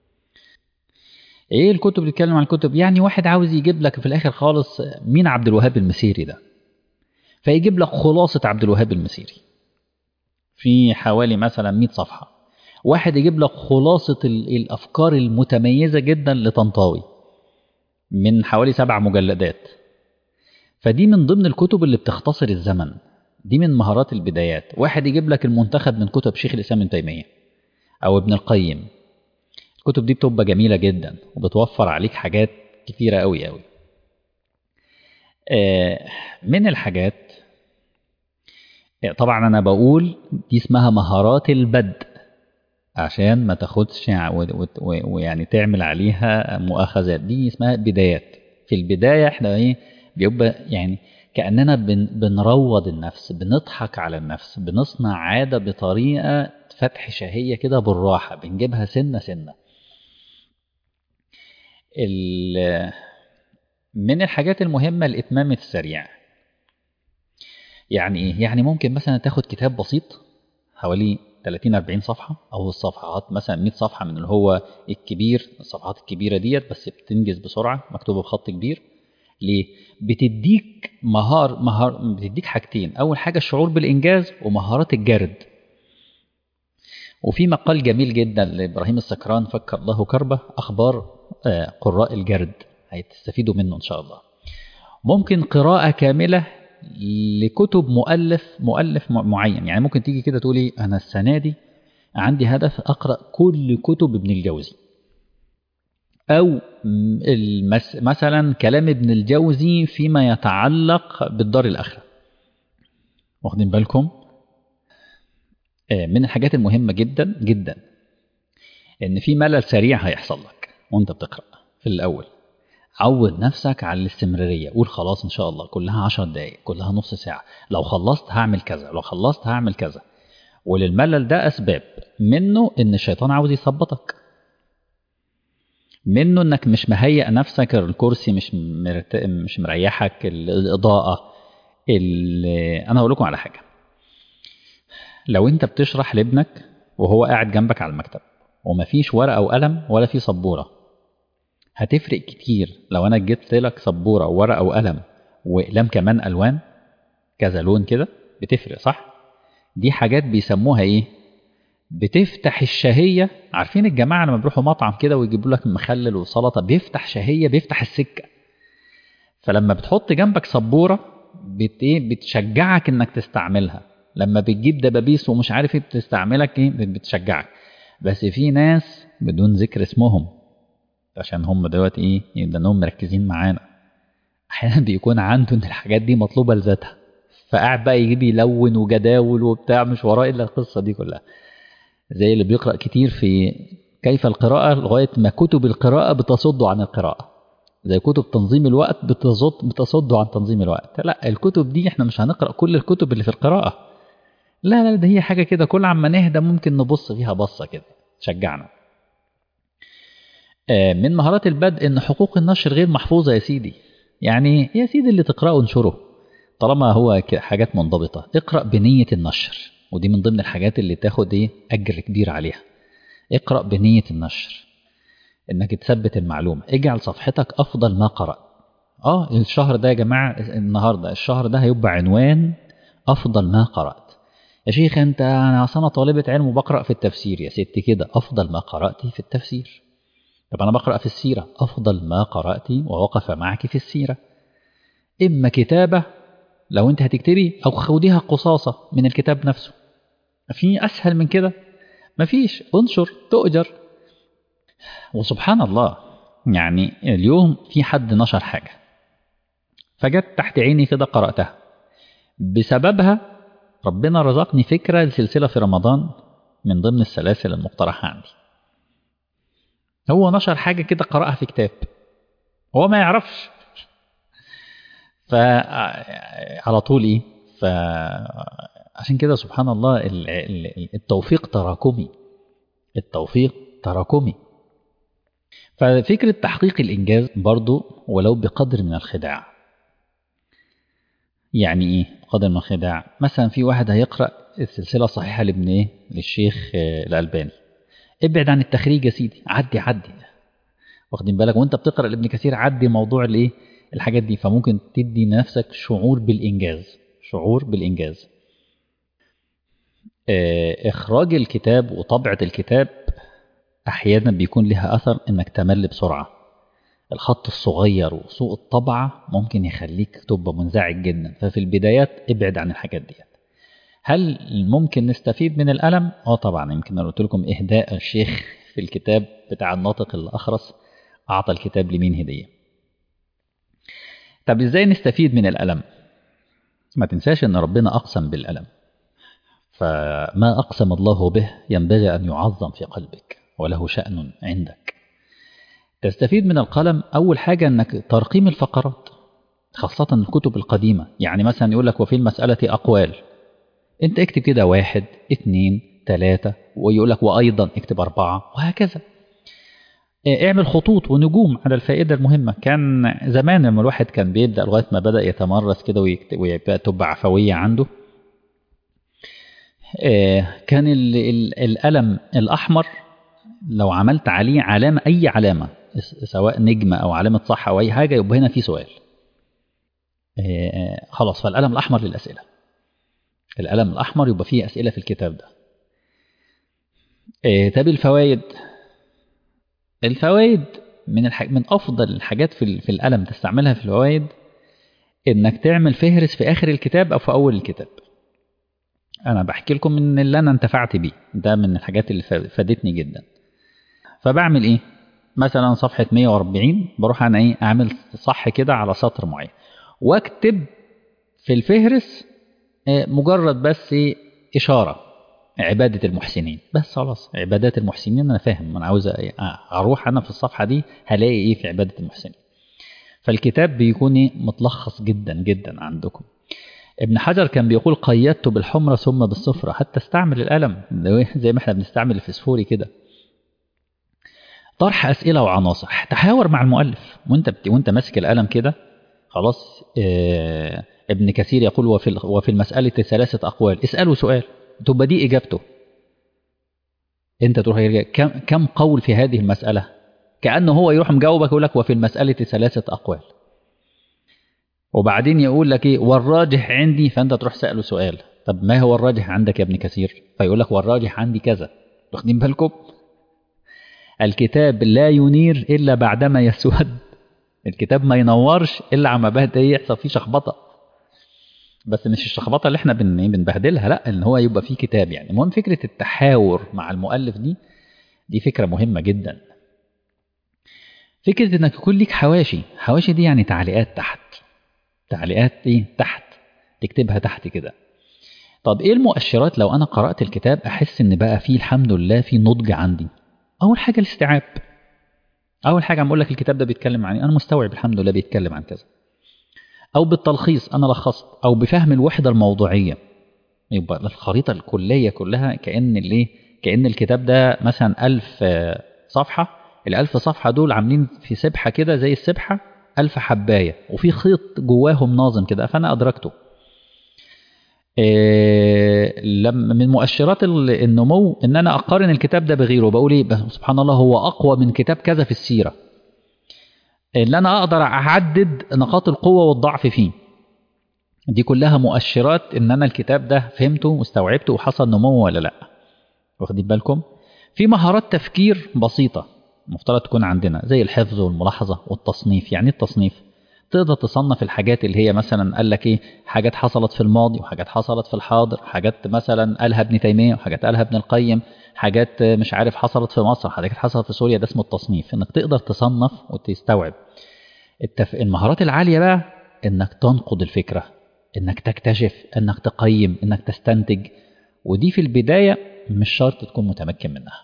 ايه الكتب اللي بتتكلم عن الكتب يعني واحد عاوز يجيب لك في الاخر خالص مين عبد الوهاب المسيري ده فيجيب لك خلاصه عبد الوهاب المسيري في حوالي مثلا 100 صفحه واحد يجيب لك خلاصه الافكار المتميزه جدا لطنطاوي من حوالي سبع مجلدات فدي من ضمن الكتب اللي بتختصر الزمن دي من مهارات البدايات واحد يجيب لك المنتخب من كتب شيخ الاسلام ابن تيميه او ابن القيم الكتب دي بتبقى جميله جدا وبتوفر عليك حاجات كتيره قوي قوي من الحاجات طبعا انا بقول دي اسمها مهارات البدء عشان ما تاخدش ويعني تعمل عليها مؤاخذات دي اسمها بدايات في البدايه احنا ايه بيبقى يعني كاننا بن بنروض النفس بنضحك على النفس بنصنع عاده بطريقه فتح شهيه كده بالراحه بنجيبها سنه سنه من الحاجات المهمه الاتمام السريع يعني ايه يعني ممكن مثلا تاخد كتاب بسيط حوالي 30 40 صفحه او الصفحات مثلا 100 صفحه من اللي هو الكبير الصفحات الكبيره ديت بس بتنجز بسرعه مكتوبه بخط كبير ليه بتديك مهار مهار بتديك حاجتين اول حاجه الشعور بالانجاز ومهارات الجرد وفي مقال جميل جدا لابراهيم السكران فك الله كربه اخبار قراء الجرد هتستفيدوا منه ان شاء الله ممكن قراءه كامله لكتب مؤلف مؤلف معين يعني ممكن تيجي كده تقولي انا السنه دي عندي هدف اقرا كل كتب ابن الجوزي او المس مثلا كلام ابن الجوزي فيما يتعلق بالدار الاخره واخدين بالكم من الحاجات المهمه جدا جدا ان في ملل سريع هيحصل لك وانت بتقرأ في الأول عود نفسك على الاستمرارية قول خلاص إن شاء الله كلها عشر دقايق كلها نص ساعة لو خلصت هعمل كذا لو خلصت هعمل كذا وللملل ده أسباب منه إن الشيطان عاوز يثبطك منه إنك مش مهيئ نفسك الكرسي مش مرت... مش مريحك الإضاءة ال... أنا هقول لكم على حاجة لو أنت بتشرح لابنك وهو قاعد جنبك على المكتب ومفيش ورقة وقلم ولا في سبورة هتفرق كتير لو أنا جبت لك سبورة وورقة وقلم وأقلام كمان ألوان كذا لون كده بتفرق صح؟ دي حاجات بيسموها إيه؟ بتفتح الشهية عارفين الجماعة لما بيروحوا مطعم كده ويجيبوا لك مخلل وسلطة بيفتح شهية بيفتح السكة فلما بتحط جنبك سبورة بت إيه؟ بتشجعك إنك تستعملها لما بتجيب دبابيس ومش عارف ايه بتستعملك ايه بتشجعك بس في ناس بدون ذكر اسمهم عشان هم دلوقتي ايه يبقى انهم مركزين معانا احيانا بيكون عنده ان الحاجات دي مطلوبه لذاتها فقاعد بقى يجيب يلون وجداول وبتاع مش وراه الا القصه دي كلها زي اللي بيقرا كتير في كيف القراءه لغايه ما كتب القراءه بتصد عن القراءه زي كتب تنظيم الوقت بتصد بتصد عن تنظيم الوقت لا الكتب دي احنا مش هنقرا كل الكتب اللي في القراءه لا لا ده هي حاجة كده كل عما نهدى ممكن نبص فيها بصة كده تشجعنا من مهارات البدء ان حقوق النشر غير محفوظة يا سيدي يعني يا سيدي اللي تقرأه انشره طالما هو حاجات منضبطة اقرأ بنية النشر ودي من ضمن الحاجات اللي تاخد ايه أجر كبير عليها اقرأ بنية النشر انك تثبت المعلومة اجعل صفحتك افضل ما قرأت اه الشهر ده يا جماعة النهاردة الشهر ده هيبقى عنوان افضل ما قرأت يا شيخ انت انا اصلا طالبة علم وبقرأ في التفسير يا ست كده افضل ما قرأت في التفسير طب انا بقرأ في السيرة افضل ما قرأت ووقف معك في السيرة اما كتابة لو انت هتكتبي او خديها قصاصة من الكتاب نفسه في اسهل من كده مفيش انشر تؤجر وسبحان الله يعني اليوم في حد نشر حاجة فجت تحت عيني كده قرأتها بسببها ربنا رزقني فكرة لسلسلة في رمضان من ضمن السلاسل المقترحة عندي هو نشر حاجة كده قرأها في كتاب هو ما يعرفش فعلى طول ايه فعشان كده سبحان الله التوفيق تراكمي التوفيق تراكمي ففكرة تحقيق الإنجاز برضو ولو بقدر من الخداع يعني إيه قدر من الخداع مثلا في واحد هيقرأ السلسلة الصحيحة لابن إيه للشيخ الألباني ابعد عن التخريج يا سيدي عدي عدي واخدين بالك وانت بتقرأ لابن كثير عدي موضوع الايه الحاجات دي فممكن تدي لنفسك شعور بالإنجاز شعور بالإنجاز إخراج الكتاب وطبعة الكتاب أحيانا بيكون لها أثر إنك تمل بسرعة الخط الصغير وسوء الطبعة ممكن يخليك تبقى منزعج جدا ففي البدايات ابعد عن الحاجات دي هل ممكن نستفيد من الألم؟ اه طبعا يمكن أنا قلت لكم إهداء الشيخ في الكتاب بتاع الناطق الأخرس أعطى الكتاب لمين هدية طب إزاي نستفيد من الألم؟ ما تنساش إن ربنا أقسم بالألم فما أقسم الله به ينبغي أن يعظم في قلبك وله شأن عندك تستفيد من القلم أول حاجة أنك ترقيم الفقرات خاصة الكتب القديمة يعني مثلا يقول لك وفي المسألة أقوال أنت اكتب كده واحد اثنين ثلاثة ويقول لك وأيضا اكتب أربعة وهكذا اعمل خطوط ونجوم على الفائدة المهمة كان زمان لما الواحد كان بيبدأ لغاية ما بدأ يتمرس كده ويبقى تبقى عفوية عنده كان القلم الأحمر لو عملت عليه علامة أي علامة سواء نجمة أو علامة صح أو أي حاجة يبقى هنا في سؤال خلاص فالقلم الأحمر للأسئلة القلم الأحمر يبقى فيه أسئلة في الكتاب ده طب الفوائد الفوائد من الح... من أفضل الحاجات في, في القلم تستعملها في الفوائد إنك تعمل فهرس في آخر الكتاب أو في أول الكتاب أنا بحكي لكم من اللي أنا انتفعت بيه ده من الحاجات اللي فادتني جدا فبعمل إيه مثلا صفحة 140 بروح أنا إيه أعمل صح كده على سطر معين وأكتب في الفهرس مجرد بس إشارة عبادة المحسنين بس خلاص عبادات المحسنين أنا فاهم أنا عاوز أروح أنا في الصفحة دي هلاقي إيه في عبادة المحسنين فالكتاب بيكون إيه متلخص جدا جدا عندكم ابن حجر كان بيقول قيدت بالحمرة ثم بالصفرة حتى استعمل القلم زي ما احنا بنستعمل الفسفوري كده طرح أسئلة وعناصر تحاور مع المؤلف وانت بت... وانت ماسك القلم كده خلاص اه... ابن كثير يقول وفي وفي المسألة ثلاثة أقوال اسأله سؤال تبقى دي إجابته أنت تروح يرجع كم كم قول في هذه المسألة كأنه هو يروح مجاوبك يقول لك وفي المسألة ثلاثة أقوال وبعدين يقول لك إيه والراجح عندي فأنت تروح سأله سؤال طب ما هو الراجح عندك يا ابن كثير فيقول لك والراجح عندي كذا واخدين بالكم الكتاب لا ينير إلا بعدما يسود الكتاب ما ينورش إلا عما بهد يحصل فيه شخبطة بس مش الشخبطه اللي احنا بن بنبهدلها لا ان هو يبقى فيه كتاب يعني المهم فكره التحاور مع المؤلف دي دي فكره مهمه جدا فكره انك يكون ليك حواشي حواشي دي يعني تعليقات تحت تعليقات ايه تحت تكتبها تحت كده طب ايه المؤشرات لو انا قرات الكتاب احس ان بقى فيه الحمد لله في نضج عندي اول حاجه الاستيعاب اول حاجه بقول لك الكتاب ده بيتكلم عن انا مستوعب الحمد لله بيتكلم عن كذا أو بالتلخيص أنا لخصت أو بفهم الوحدة الموضوعية يبقى الخريطة الكلية كلها كأن الايه كأن الكتاب ده مثلا ألف صفحة الألف صفحة دول عاملين في سبحة كده زي السبحة ألف حباية وفي خيط جواهم ناظم كده فأنا أدركته إيه لما من مؤشرات النمو ان انا اقارن الكتاب ده بغيره بقول ايه سبحان الله هو اقوى من كتاب كذا في السيره اللي انا اقدر اعدد نقاط القوه والضعف فيه دي كلها مؤشرات ان انا الكتاب ده فهمته واستوعبته وحصل نمو ولا لا واخدين بالكم في مهارات تفكير بسيطه المفترض تكون عندنا زي الحفظ والملاحظه والتصنيف يعني التصنيف تقدر تصنف الحاجات اللي هي مثلا قال لك ايه حاجات حصلت في الماضي وحاجات حصلت في الحاضر حاجات مثلا قالها ابن تيميه وحاجات قالها ابن القيم حاجات مش عارف حصلت في مصر حاجات حصلت في سوريا ده اسمه التصنيف انك تقدر تصنف وتستوعب التف... المهارات العاليه بقى انك تنقد الفكره انك تكتشف انك تقيم انك تستنتج ودي في البدايه مش شرط تكون متمكن منها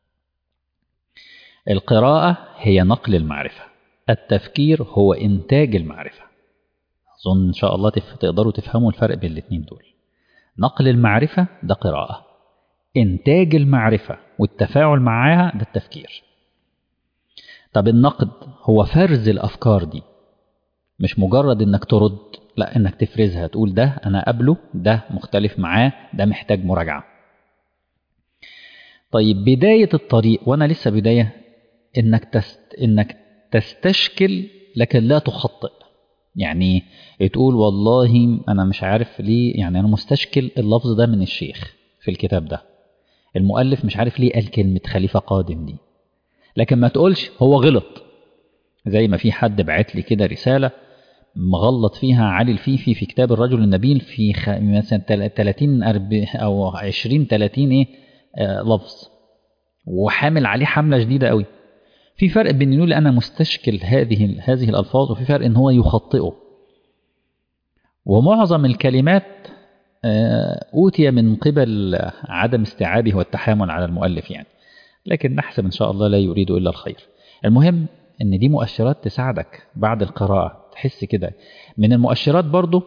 القراءه هي نقل المعرفه التفكير هو إنتاج المعرفة أظن إن شاء الله تف... تقدروا تفهموا الفرق بين الاثنين دول نقل المعرفة ده قراءة إنتاج المعرفة والتفاعل معاها ده التفكير طب النقد هو فرز الأفكار دي مش مجرد إنك ترد لا إنك تفرزها تقول ده أنا قبله ده مختلف معاه ده محتاج مراجعة طيب بداية الطريق وأنا لسه بداية إنك تست... إنك تستشكل لكن لا تخطئ يعني تقول والله أنا مش عارف ليه يعني أنا مستشكل اللفظ ده من الشيخ في الكتاب ده المؤلف مش عارف ليه قال كلمة خليفة قادم دي لكن ما تقولش هو غلط زي ما في حد بعت لي كده رسالة مغلط فيها علي الفيفي في كتاب الرجل النبيل في خ... مثلا 30 أو 20 30 إيه آه لفظ وحامل عليه حملة شديدة قوي في فرق بين يقول انا مستشكل هذه هذه الالفاظ وفي فرق ان هو يخطئه ومعظم الكلمات اوتي من قبل عدم استيعابه والتحامل على المؤلف يعني لكن نحسب ان شاء الله لا يريد الا الخير المهم ان دي مؤشرات تساعدك بعد القراءه تحس كده من المؤشرات برضو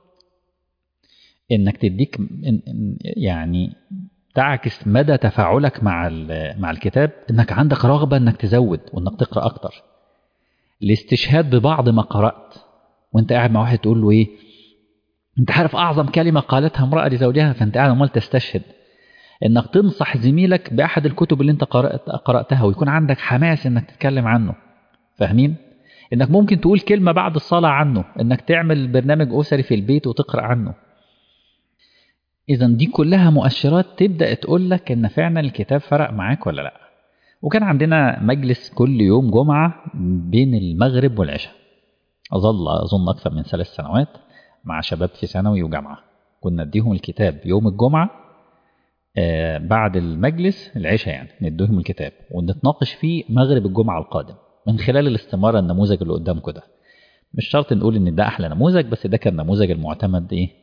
انك تديك يعني تعكس مدى تفاعلك مع مع الكتاب انك عندك رغبه انك تزود وانك تقرا اكتر الاستشهاد ببعض ما قرات وانت قاعد مع واحد تقول له ايه انت عارف اعظم كلمه قالتها امراه لزوجها فانت قاعد عمال تستشهد انك تنصح زميلك باحد الكتب اللي انت قرأت قراتها ويكون عندك حماس انك تتكلم عنه فاهمين انك ممكن تقول كلمه بعد الصلاه عنه انك تعمل برنامج اسري في البيت وتقرا عنه إذا دي كلها مؤشرات تبدأ تقول لك إن فعلا الكتاب فرق معاك ولا لأ. وكان عندنا مجلس كل يوم جمعة بين المغرب والعشاء. أظل أظن أكثر من ثلاث سنوات مع شباب في ثانوي وجامعة. كنا نديهم الكتاب يوم الجمعة آه بعد المجلس العشاء يعني نديهم الكتاب ونتناقش فيه مغرب الجمعة القادم من خلال الاستمارة النموذج اللي قدامكم ده. مش شرط نقول إن ده أحلى نموذج بس ده كان النموذج المعتمد إيه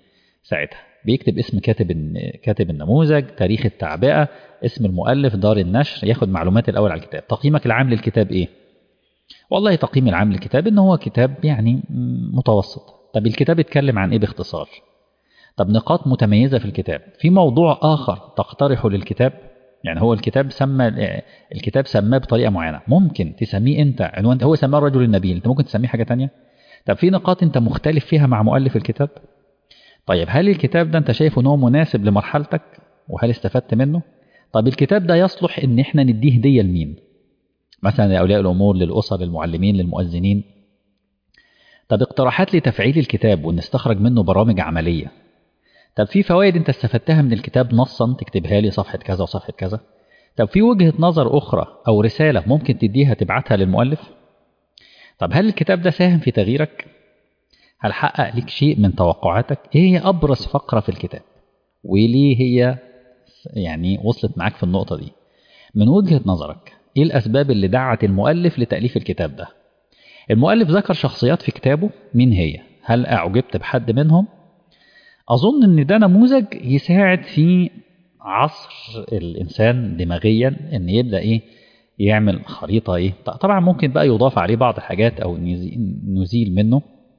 ساعتها بيكتب اسم كاتب كاتب النموذج تاريخ التعبئة اسم المؤلف دار النشر ياخد معلومات الأول على الكتاب تقييمك العام للكتاب إيه والله تقييمي العام للكتاب إن هو كتاب يعني متوسط طب الكتاب اتكلم عن إيه باختصار طب نقاط متميزة في الكتاب في موضوع آخر تقترحه للكتاب يعني هو الكتاب سمى الكتاب سماه بطريقة معينة ممكن تسميه أنت عنوان هو سماه الرجل النبيل أنت ممكن تسميه حاجة تانية طب في نقاط أنت مختلف فيها مع مؤلف الكتاب طيب هل الكتاب ده أنت شايفه أنه مناسب لمرحلتك وهل استفدت منه طب الكتاب ده يصلح أن احنا نديه هدية لمين مثلا لأولياء الأمور للأسر للمعلمين للمؤذنين طب اقتراحات لتفعيل الكتاب ونستخرج منه برامج عملية طب في فوائد انت استفدتها من الكتاب نصا تكتبها لي صفحة كذا وصفحة كذا طب في وجهة نظر أخرى أو رسالة ممكن تديها تبعتها للمؤلف طب هل الكتاب ده ساهم في تغييرك هل حقق لك شيء من توقعاتك ايه هي أبرز فقرة في الكتاب وليه هي يعني وصلت معاك في النقطة دي من وجهة نظرك ايه الأسباب اللي دعت المؤلف لتأليف الكتاب ده المؤلف ذكر شخصيات في كتابه مين هي هل أعجبت بحد منهم أظن إن ده نموذج يساعد في عصر الإنسان دماغيا إن يبدأ إيه يعمل خريطة إيه طبعا ممكن بقى يضاف عليه بعض الحاجات أو نزيل منه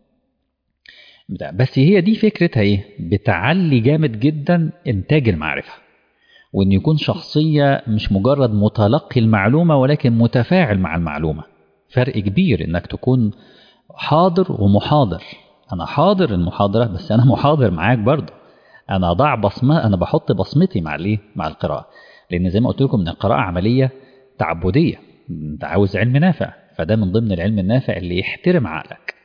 بس هي دي فكرتها إيه بتعلي جامد جدا إنتاج المعرفة وإن يكون شخصية مش مجرد متلقي المعلومة ولكن متفاعل مع المعلومة فرق كبير إنك تكون حاضر ومحاضر أنا حاضر المحاضرة بس أنا محاضر معاك برضه أنا أضع بصمة أنا بحط بصمتي مع الإيه؟ مع القراءة لأن زي ما قلت لكم إن القراءة عملية تعبدية أنت عاوز علم نافع فده من ضمن العلم النافع اللي يحترم عقلك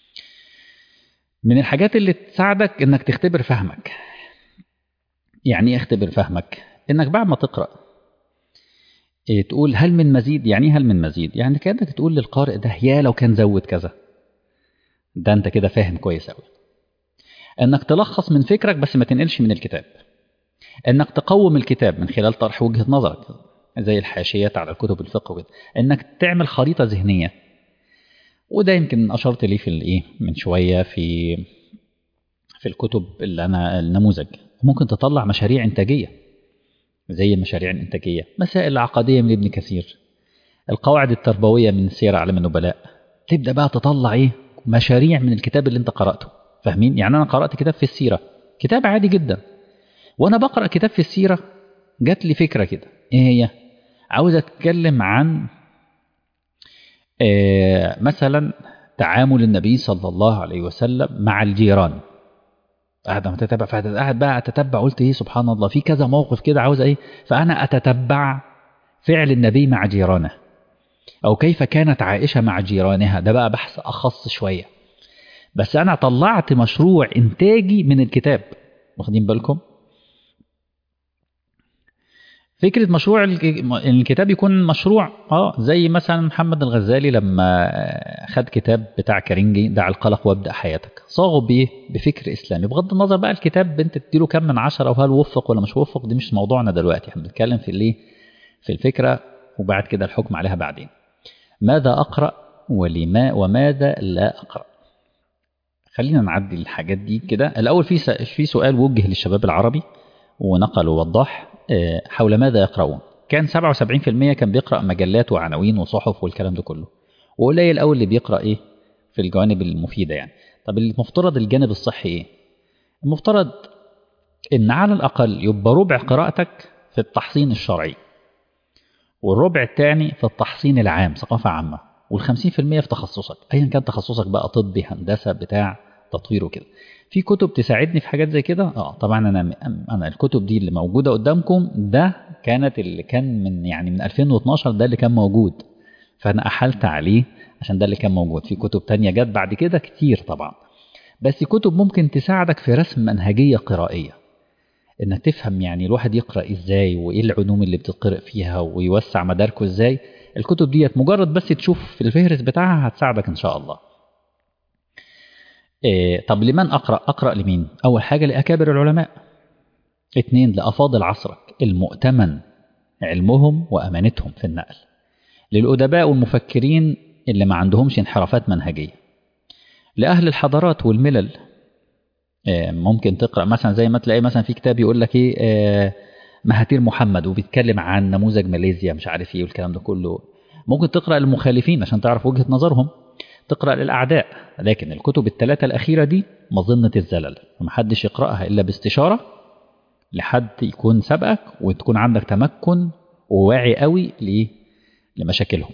من الحاجات اللي تساعدك إنك تختبر فهمك يعني إيه اختبر فهمك إنك بعد ما تقرأ إيه تقول هل من مزيد يعني هل من مزيد يعني كأنك تقول للقارئ ده يا لو كان زود كذا ده انت كده فاهم كويس قوي انك تلخص من فكرك بس ما تنقلش من الكتاب انك تقوم الكتاب من خلال طرح وجهة نظرك زي الحاشيات على كتب الفقه وكده انك تعمل خريطة ذهنية وده يمكن اشرت ليه في الايه من شوية في في الكتب اللي انا النموذج ممكن تطلع مشاريع انتاجية زي المشاريع الانتاجية مسائل العقدية من ابن كثير القواعد التربوية من سير أعلام النبلاء تبدأ بقى تطلع إيه مشاريع من الكتاب اللي أنت قرأته فاهمين يعني أنا قرأت كتاب في السيرة كتاب عادي جدا وأنا بقرأ كتاب في السيرة جات لي فكرة كده إيه هي عاوز أتكلم عن آه مثلا تعامل النبي صلى الله عليه وسلم مع الجيران قاعد ما تتبع فقاعد بقى اتتبع قلت ايه سبحان الله في كذا موقف كده عاوز ايه فانا اتتبع فعل النبي مع جيرانه او كيف كانت عائشه مع جيرانها ده بقى بحث اخص شويه بس انا طلعت مشروع انتاجي من الكتاب واخدين بالكم فكرة مشروع الكتاب يكون مشروع اه زي مثلا محمد الغزالي لما خد كتاب بتاع كارينجي دع القلق وابدأ حياتك صاغه بايه؟ بفكر اسلامي بغض النظر بقى الكتاب انت تديله كم من عشرة وهل وفق ولا مش وفق دي مش موضوعنا دلوقتي احنا بنتكلم في الايه؟ في الفكرة وبعد كده الحكم عليها بعدين. ماذا اقرأ ولما وماذا لا اقرأ؟ خلينا نعدي الحاجات دي كده الاول في في سؤال وجه للشباب العربي ونقل ووضح حول ماذا يقرؤون كان 77% كان بيقرأ مجلات وعناوين وصحف والكلام ده كله وقليل قوي اللي بيقرأ ايه في الجوانب المفيدة يعني طب المفترض الجانب الصحي ايه المفترض ان على الأقل يبقى ربع قراءتك في التحصين الشرعي والربع الثاني في التحصين العام ثقافة عامة والخمسين في المية في تخصصك أيا كان تخصصك بقى طبي هندسة بتاع تطوير وكده في كتب تساعدني في حاجات زي كده اه طبعا انا انا الكتب دي اللي موجوده قدامكم ده كانت اللي كان من يعني من 2012 ده اللي كان موجود فانا احلت عليه عشان ده اللي كان موجود في كتب تانية جت بعد كده كتير طبعا بس كتب ممكن تساعدك في رسم منهجيه قرائيه انك تفهم يعني الواحد يقرا ازاي وايه العلوم اللي بتتقرأ فيها ويوسع مداركه ازاي الكتب ديت مجرد بس تشوف في الفهرس بتاعها هتساعدك ان شاء الله إيه طب لمن أقرأ؟ أقرأ لمين؟ أول حاجة لأكابر العلماء اثنين لأفاضل عصرك المؤتمن علمهم وأمانتهم في النقل للأدباء والمفكرين اللي ما عندهمش انحرافات منهجية لأهل الحضارات والملل آه، ممكن تقرا مثلا زي ما تلاقي مثلا في كتاب يقول لك ايه آه، مهاتير محمد وبيتكلم عن نموذج ماليزيا مش عارف ايه والكلام ده كله ممكن تقرا للمخالفين عشان تعرف وجهه نظرهم تقرا للاعداء لكن الكتب الثلاثه الاخيره دي مظنه الزلل ومحدش يقراها الا باستشاره لحد يكون سبقك وتكون عندك تمكن وواعي قوي لايه لمشاكلهم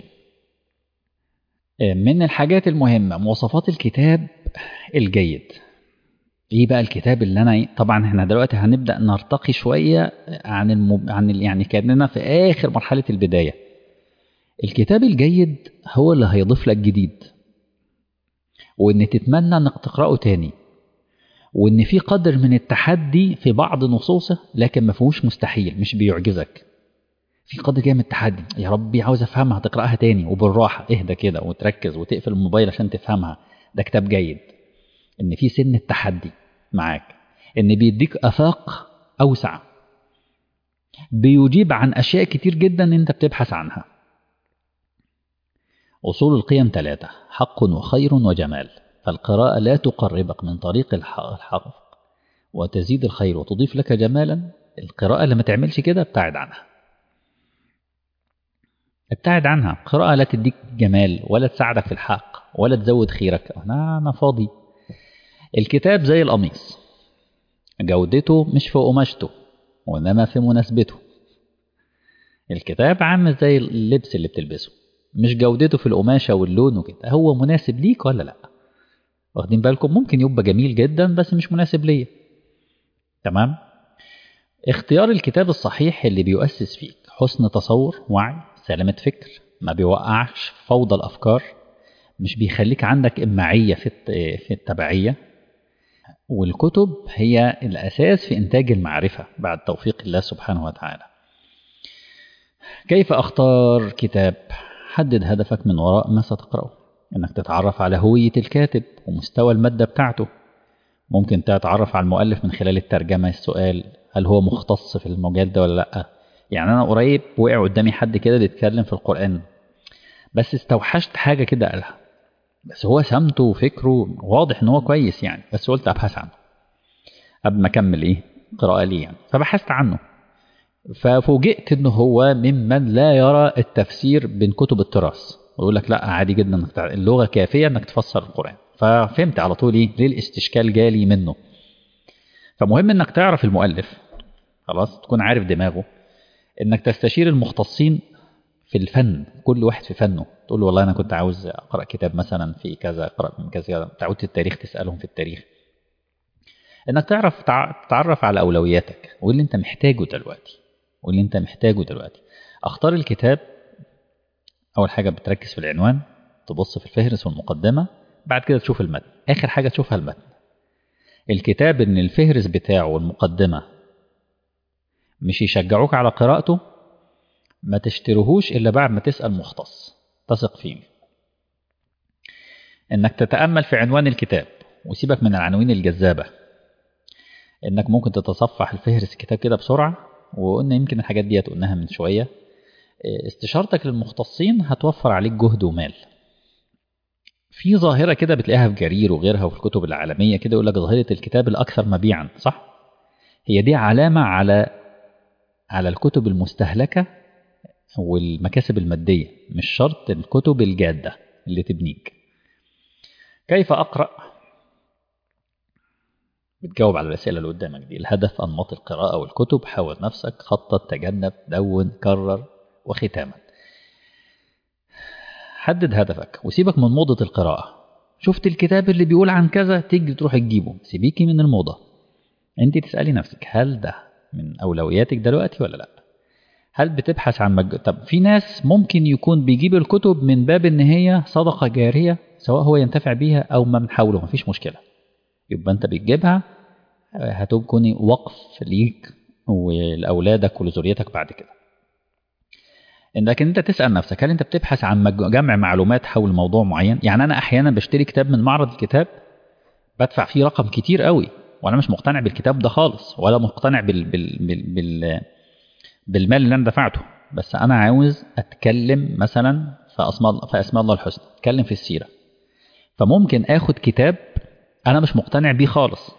من الحاجات المهمة مواصفات الكتاب الجيد ايه بقى الكتاب اللي انا طبعا احنا دلوقتي هنبدا نرتقي شويه عن المب... عن ال... يعني كاننا في اخر مرحله البدايه الكتاب الجيد هو اللي هيضيف لك جديد وان تتمنى انك تقراه تاني وان في قدر من التحدي في بعض نصوصه لكن ما فيهوش مستحيل مش بيعجزك في قدر كده من التحدي يا ربي عاوز افهمها تقراها تاني وبالراحه اهدى كده وتركز وتقفل الموبايل عشان تفهمها ده كتاب جيد ان في سن التحدي معاك ان بيديك افاق اوسع بيجيب عن اشياء كتير جدا انت بتبحث عنها اصول القيم ثلاثه حق وخير وجمال فالقراءه لا تقربك من طريق الحق وتزيد الخير وتضيف لك جمالا القراءه اللي ما تعملش كده ابتعد عنها ابتعد عنها قراءة لا تديك جمال ولا تساعدك في الحق ولا تزود خيرك أنا, أنا فاضي الكتاب زي القميص جودته مش في قماشته وإنما في مناسبته الكتاب عامل زي اللبس اللي بتلبسه مش جودته في القماشة واللون وكده هو مناسب ليك ولا لأ واخدين بالكم ممكن يبقى جميل جدا بس مش مناسب ليا تمام اختيار الكتاب الصحيح اللي بيؤسس فيك حسن تصور وعي سلامة فكر ما بيوقعش في فوضى الأفكار مش بيخليك عندك إماعية في في التبعية والكتب هي الأساس في إنتاج المعرفة بعد توفيق الله سبحانه وتعالى كيف أختار كتاب حدد هدفك من وراء ما ستقرأه إنك تتعرف على هوية الكاتب ومستوى المادة بتاعته ممكن تتعرف على المؤلف من خلال الترجمة السؤال هل هو مختص في المجال ده ولا لأ يعني أنا قريب وقع قدامي حد كده بيتكلم في القرآن بس استوحشت حاجة كده قالها بس هو سمته وفكره واضح إن هو كويس يعني بس قلت أبحث عنه قبل ما أكمل إيه قراءة ليه يعني فبحثت عنه ففوجئت إن هو ممن لا يرى التفسير بين كتب التراث ويقول لك لا عادي جدا انك اللغه كافيه انك تفسر القران ففهمت على طول ايه ليه الاستشكال جالي منه فمهم انك تعرف المؤلف خلاص تكون عارف دماغه انك تستشير المختصين في الفن كل واحد في فنه تقول له والله انا كنت عاوز اقرا كتاب مثلا في كذا اقرا من كذا تعود التاريخ تسالهم في التاريخ انك تعرف تتعرف على اولوياتك وايه اللي انت محتاجه دلوقتي واللي انت محتاجه دلوقتي اختار الكتاب اول حاجه بتركز في العنوان تبص في الفهرس والمقدمه بعد كده تشوف المتن اخر حاجه تشوفها المتن الكتاب ان الفهرس بتاعه والمقدمه مش يشجعوك على قراءته ما تشتريهوش الا بعد ما تسال مختص تثق فيه انك تتامل في عنوان الكتاب وسيبك من العناوين الجذابه انك ممكن تتصفح الفهرس الكتاب كده بسرعه وقلنا يمكن الحاجات دي قلناها من شويه استشارتك للمختصين هتوفر عليك جهد ومال في ظاهرة كده بتلاقيها في جرير وغيرها وفي الكتب العالمية كده يقول لك ظاهرة الكتاب الأكثر مبيعا صح؟ هي دي علامة على على الكتب المستهلكة والمكاسب المادية مش شرط الكتب الجادة اللي تبنيك كيف أقرأ؟ بتجاوب على الأسئلة اللي قدامك دي الهدف أنماط القراءة والكتب حاول نفسك خطط تجنب دون كرر وختاما حدد هدفك وسيبك من موضة القراءة شفت الكتاب اللي بيقول عن كذا تيجي تروح تجيبه سيبيكي من الموضة انت تسألي نفسك هل ده من أولوياتك دلوقتي ولا لا هل بتبحث عن مج... طب في ناس ممكن يكون بيجيب الكتب من باب ان هي صدقة جارية سواء هو ينتفع بيها او ما من حوله مفيش مشكلة يبقى انت بتجيبها هتكوني وقف ليك ولأولادك ولذريتك بعد كده انك انت تسال نفسك هل انت بتبحث عن جمع معلومات حول موضوع معين يعني انا احيانا بشتري كتاب من معرض الكتاب بدفع فيه رقم كتير قوي وانا مش مقتنع بالكتاب ده خالص ولا مقتنع بال بال بال بال بالمال اللي انا دفعته بس انا عاوز اتكلم مثلا في اسماء في اسماء الله الحسنى اتكلم في السيره فممكن اخد كتاب انا مش مقتنع بيه خالص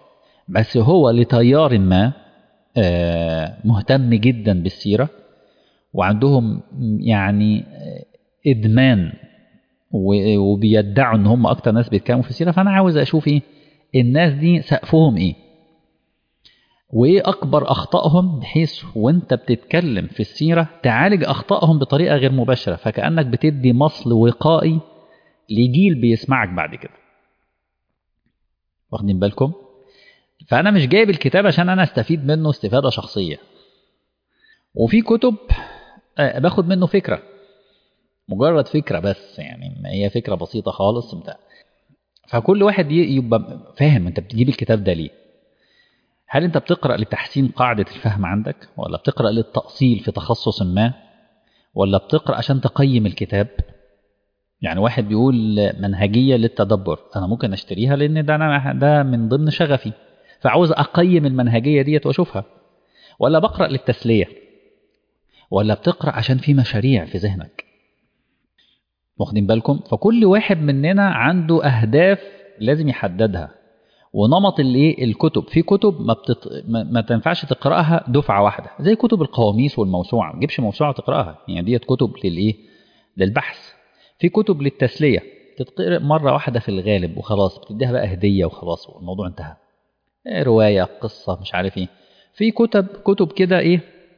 بس هو لتيار ما آه، مهتم جدا بالسيرة وعندهم يعني آه، إدمان و- وبيدعوا إن هم أكتر ناس بيتكلموا في السيرة فأنا عاوز أشوف إيه الناس دي سقفهم إيه وإيه أكبر أخطائهم بحيث وأنت بتتكلم في السيرة تعالج أخطائهم بطريقة غير مباشرة فكأنك بتدي مصل وقائي لجيل بيسمعك بعد كده واخدين بالكم فانا مش جايب الكتاب عشان انا استفيد منه استفاده شخصيه وفي كتب آه، باخد منه فكره مجرد فكره بس يعني ما هي فكره بسيطه خالص بتاع فكل واحد ي- يبقى فاهم انت بتجيب الكتاب ده ليه هل انت بتقرا لتحسين قاعده الفهم عندك ولا بتقرا للتاصيل في تخصص ما ولا بتقرا عشان تقيم الكتاب يعني واحد بيقول منهجيه للتدبر انا ممكن اشتريها لان ده انا ده من ضمن شغفي فعاوز اقيم المنهجيه ديت واشوفها ولا بقرا للتسليه ولا بتقرا عشان في مشاريع في ذهنك واخدين بالكم فكل واحد مننا عنده اهداف لازم يحددها ونمط الايه الكتب في كتب ما, بتط... ما, ما تنفعش تقراها دفعه واحده زي كتب القواميس والموسوعه ما تجيبش موسوعه تقراها يعني ديت كتب للايه للبحث في كتب للتسليه تتقرا مره واحده في الغالب وخلاص بتديها بقى هديه وخلاص والموضوع انتهى إيه روايه قصه مش عارف ايه في كتب كتب كده ايه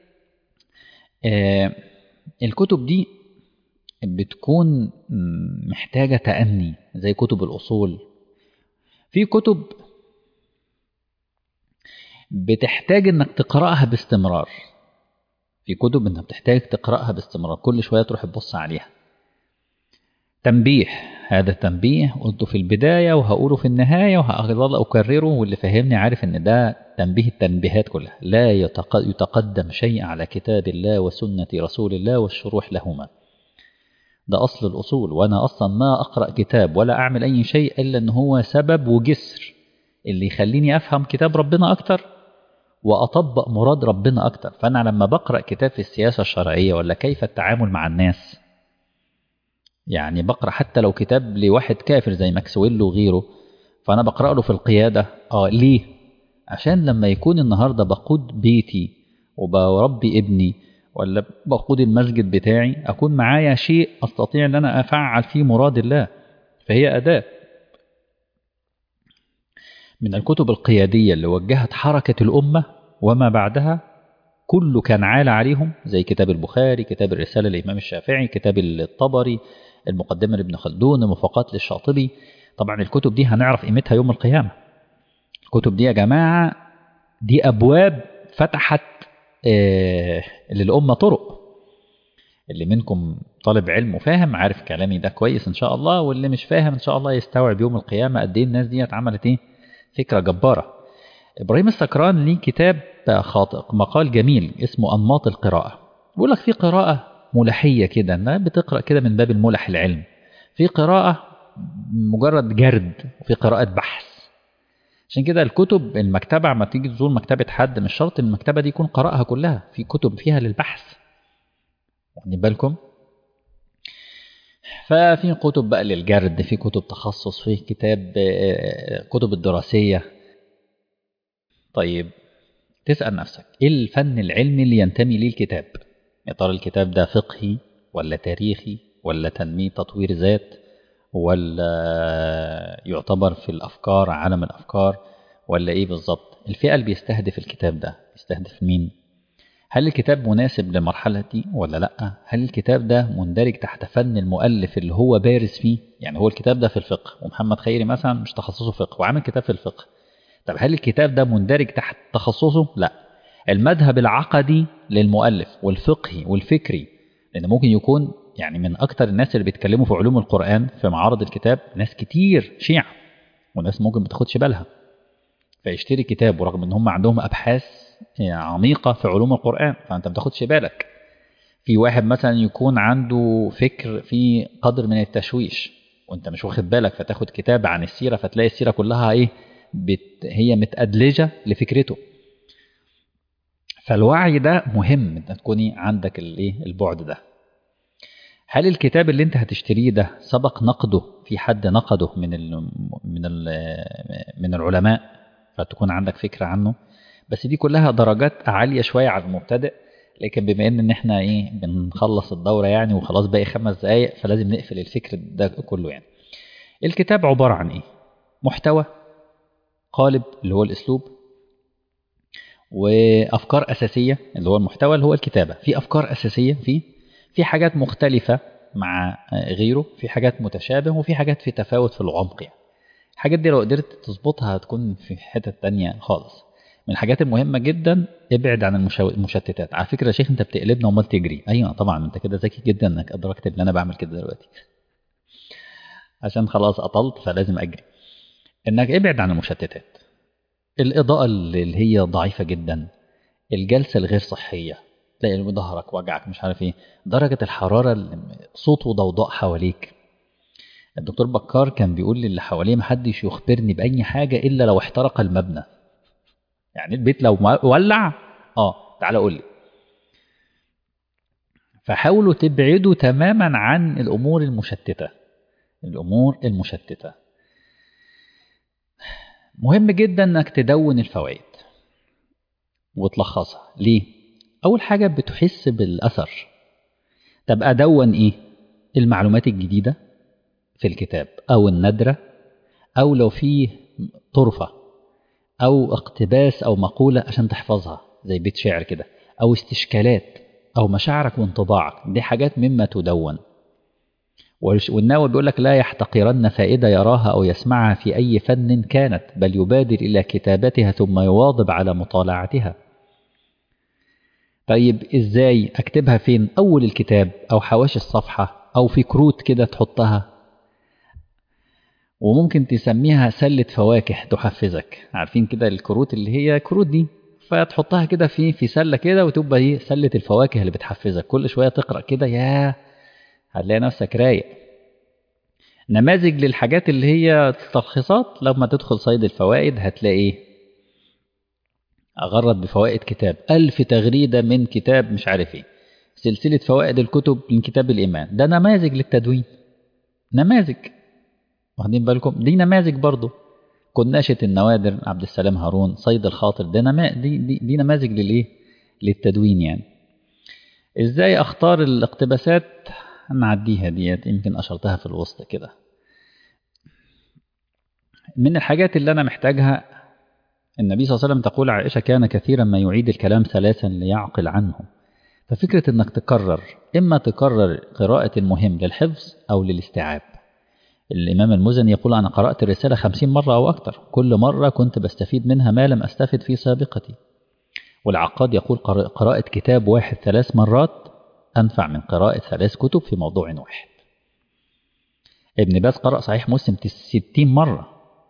آه الكتب دي بتكون م- محتاجه تأني زي كتب الاصول في كتب بتحتاج انك تقراها باستمرار في كتب انت بتحتاج تقراها باستمرار كل شويه تروح تبص عليها تنبيه هذا تنبيه قلته في البدايه وهقوله في النهايه وهظل اكرره واللي فهمني عارف ان ده تنبيه التنبيهات كلها لا يتق- يتقدم شيء على كتاب الله وسنه رسول الله والشروح لهما ده اصل الاصول وانا اصلا ما اقرا كتاب ولا اعمل اي شيء الا ان هو سبب وجسر اللي يخليني افهم كتاب ربنا اكتر واطبق مراد ربنا اكتر فانا لما بقرا كتاب في السياسه الشرعيه ولا كيف التعامل مع الناس يعني بقرا حتى لو كتاب لواحد كافر زي ماكسويل وغيره فانا بقرا له في القياده اه ليه عشان لما يكون النهارده بقود بيتي وبربي ابني ولا بقود المسجد بتاعي اكون معايا شيء استطيع ان انا افعل فيه مراد الله فهي اداه من الكتب القياديه اللي وجهت حركه الامه وما بعدها كله كان عال عليهم زي كتاب البخاري كتاب الرسالة للإمام الشافعي كتاب الطبري المقدمة لابن خلدون المفاقات للشاطبي طبعا الكتب دي هنعرف قيمتها يوم القيامة الكتب دي يا جماعة دي أبواب فتحت آه للأمة طرق اللي منكم طالب علم وفاهم عارف كلامي ده كويس إن شاء الله واللي مش فاهم إن شاء الله يستوعب يوم القيامة قد إيه الناس دي عملت إيه فكرة جبارة إبراهيم السكران ليه كتاب خاطئ مقال جميل اسمه أنماط القراءة بيقول لك في قراءة ملحية كده إنها بتقرأ كده من باب الملح العلم في قراءة مجرد جرد وفي قراءة بحث عشان كده الكتب المكتبة لما تيجي تزور مكتبة حد مش شرط المكتبة دي يكون قرأها كلها في كتب فيها للبحث واخدين بالكم ففي كتب بقى للجرد في كتب تخصص في كتاب كتب الدراسية طيب تسأل نفسك ايه الفن العلمي اللي ينتمي ليه الكتاب يا ترى الكتاب ده فقهي ولا تاريخي ولا تنمية تطوير ذات ولا يعتبر في الأفكار عالم الأفكار ولا إيه بالظبط الفئة اللي بيستهدف الكتاب ده بيستهدف مين هل الكتاب مناسب للمرحلة دي ولا لأ هل الكتاب ده مندرج تحت فن المؤلف اللي هو بارز فيه يعني هو الكتاب ده في الفقه ومحمد خيري مثلا مش تخصصه فقه وعامل كتاب في الفقه طب هل الكتاب ده مندرج تحت تخصصه لا المذهب العقدي للمؤلف والفقهي والفكري لأن ممكن يكون يعني من أكتر الناس اللي بيتكلموا في علوم القرآن في معارض الكتاب ناس كتير شيعة وناس ممكن ما تاخدش بالها فيشتري كتاب ورغم ان هم عندهم ابحاث عميقه في علوم القران فانت ما تاخدش بالك في واحد مثلا يكون عنده فكر في قدر من التشويش وانت مش واخد بالك فتاخد كتاب عن السيره فتلاقي السيره كلها ايه بت هي متأدلجه لفكرته فالوعي ده مهم ان تكوني عندك الايه البعد ده هل الكتاب اللي انت هتشتريه ده سبق نقده في حد نقده من ال من ال من العلماء فتكون عندك فكرة عنه بس دي كلها درجات عالية شوية على المبتدئ لكن بما ان احنا ايه بنخلص الدورة يعني وخلاص باقي خمس دقايق فلازم نقفل الفكر ده كله يعني الكتاب عبارة عن ايه محتوى قالب اللي هو الاسلوب وافكار اساسية اللي هو المحتوى اللي هو الكتابة في افكار اساسية فيه في حاجات مختلفة مع غيره في حاجات متشابه وفي حاجات في تفاوت في العمق يعني الحاجات دي لو قدرت تظبطها هتكون في حتة تانية خالص من الحاجات المهمة جدا ابعد عن المشو... المشتتات على فكرة يا شيخ انت بتقلبنا ومال تجري ايوه طبعا انت كده ذكي جدا انك ادركت ان انا بعمل كده دلوقتي عشان خلاص قطلت فلازم اجري انك ابعد عن المشتتات الاضاءة اللي هي ضعيفة جدا الجلسة الغير صحية تلاقي ظهرك وجعك مش عارف ايه درجة الحرارة صوت وضوضاء حواليك الدكتور بكار كان بيقول للي حواليه محدش يخبرني بأي حاجة إلا لو احترق المبنى يعني البيت لو ولع اه تعالى قول لي فحاولوا تبعدوا تماما عن الأمور المشتتة الأمور المشتتة مهم جدا انك تدون الفوائد وتلخصها ليه اول حاجة بتحس بالاثر طب ادون ايه المعلومات الجديدة في الكتاب او الندرة او لو فيه طرفة او اقتباس او مقولة عشان تحفظها زي بيت شعر كده او استشكالات او مشاعرك وانطباعك دي حاجات مما تدون والناوي بيقول لك لا يحتقرن فائدة يراها أو يسمعها في أي فن كانت بل يبادر إلى كتابتها ثم يواظب على مطالعتها طيب إزاي أكتبها فين أول الكتاب أو حواشي الصفحة أو في كروت كده تحطها وممكن تسميها سلة فواكه تحفزك عارفين كده الكروت اللي هي كروت دي فتحطها كده في في سلة كده وتبقى هي سلة الفواكه اللي بتحفزك كل شوية تقرأ كده ياه هتلاقي نفسك رايق نماذج للحاجات اللي هي تلخيصات لما تدخل صيد الفوائد هتلاقي أغرد بفوائد كتاب ألف تغريدة من كتاب مش عارف ايه سلسلة فوائد الكتب من كتاب الإيمان ده نماذج للتدوين نماذج واخدين بالكم دي نماذج برضه كناشة النوادر عبد السلام هارون صيد الخاطر ده نما دي, دي, دي نماذج للايه للتدوين يعني ازاي اختار الاقتباسات نعديها ديت يمكن أشرتها في الوسط كده من الحاجات اللي أنا محتاجها النبي صلى الله عليه وسلم تقول عائشة كان كثيرا ما يعيد الكلام ثلاثا ليعقل عنه ففكرة أنك تكرر إما تكرر قراءة المهم للحفظ أو للاستيعاب الإمام المزني يقول أنا قرأت الرسالة خمسين مرة أو أكثر كل مرة كنت بستفيد منها ما لم أستفد في سابقتي والعقاد يقول قراءة كتاب واحد ثلاث مرات أنفع من قراءة ثلاث كتب في موضوع واحد ابن باز قرأ صحيح مسلم ستين مرة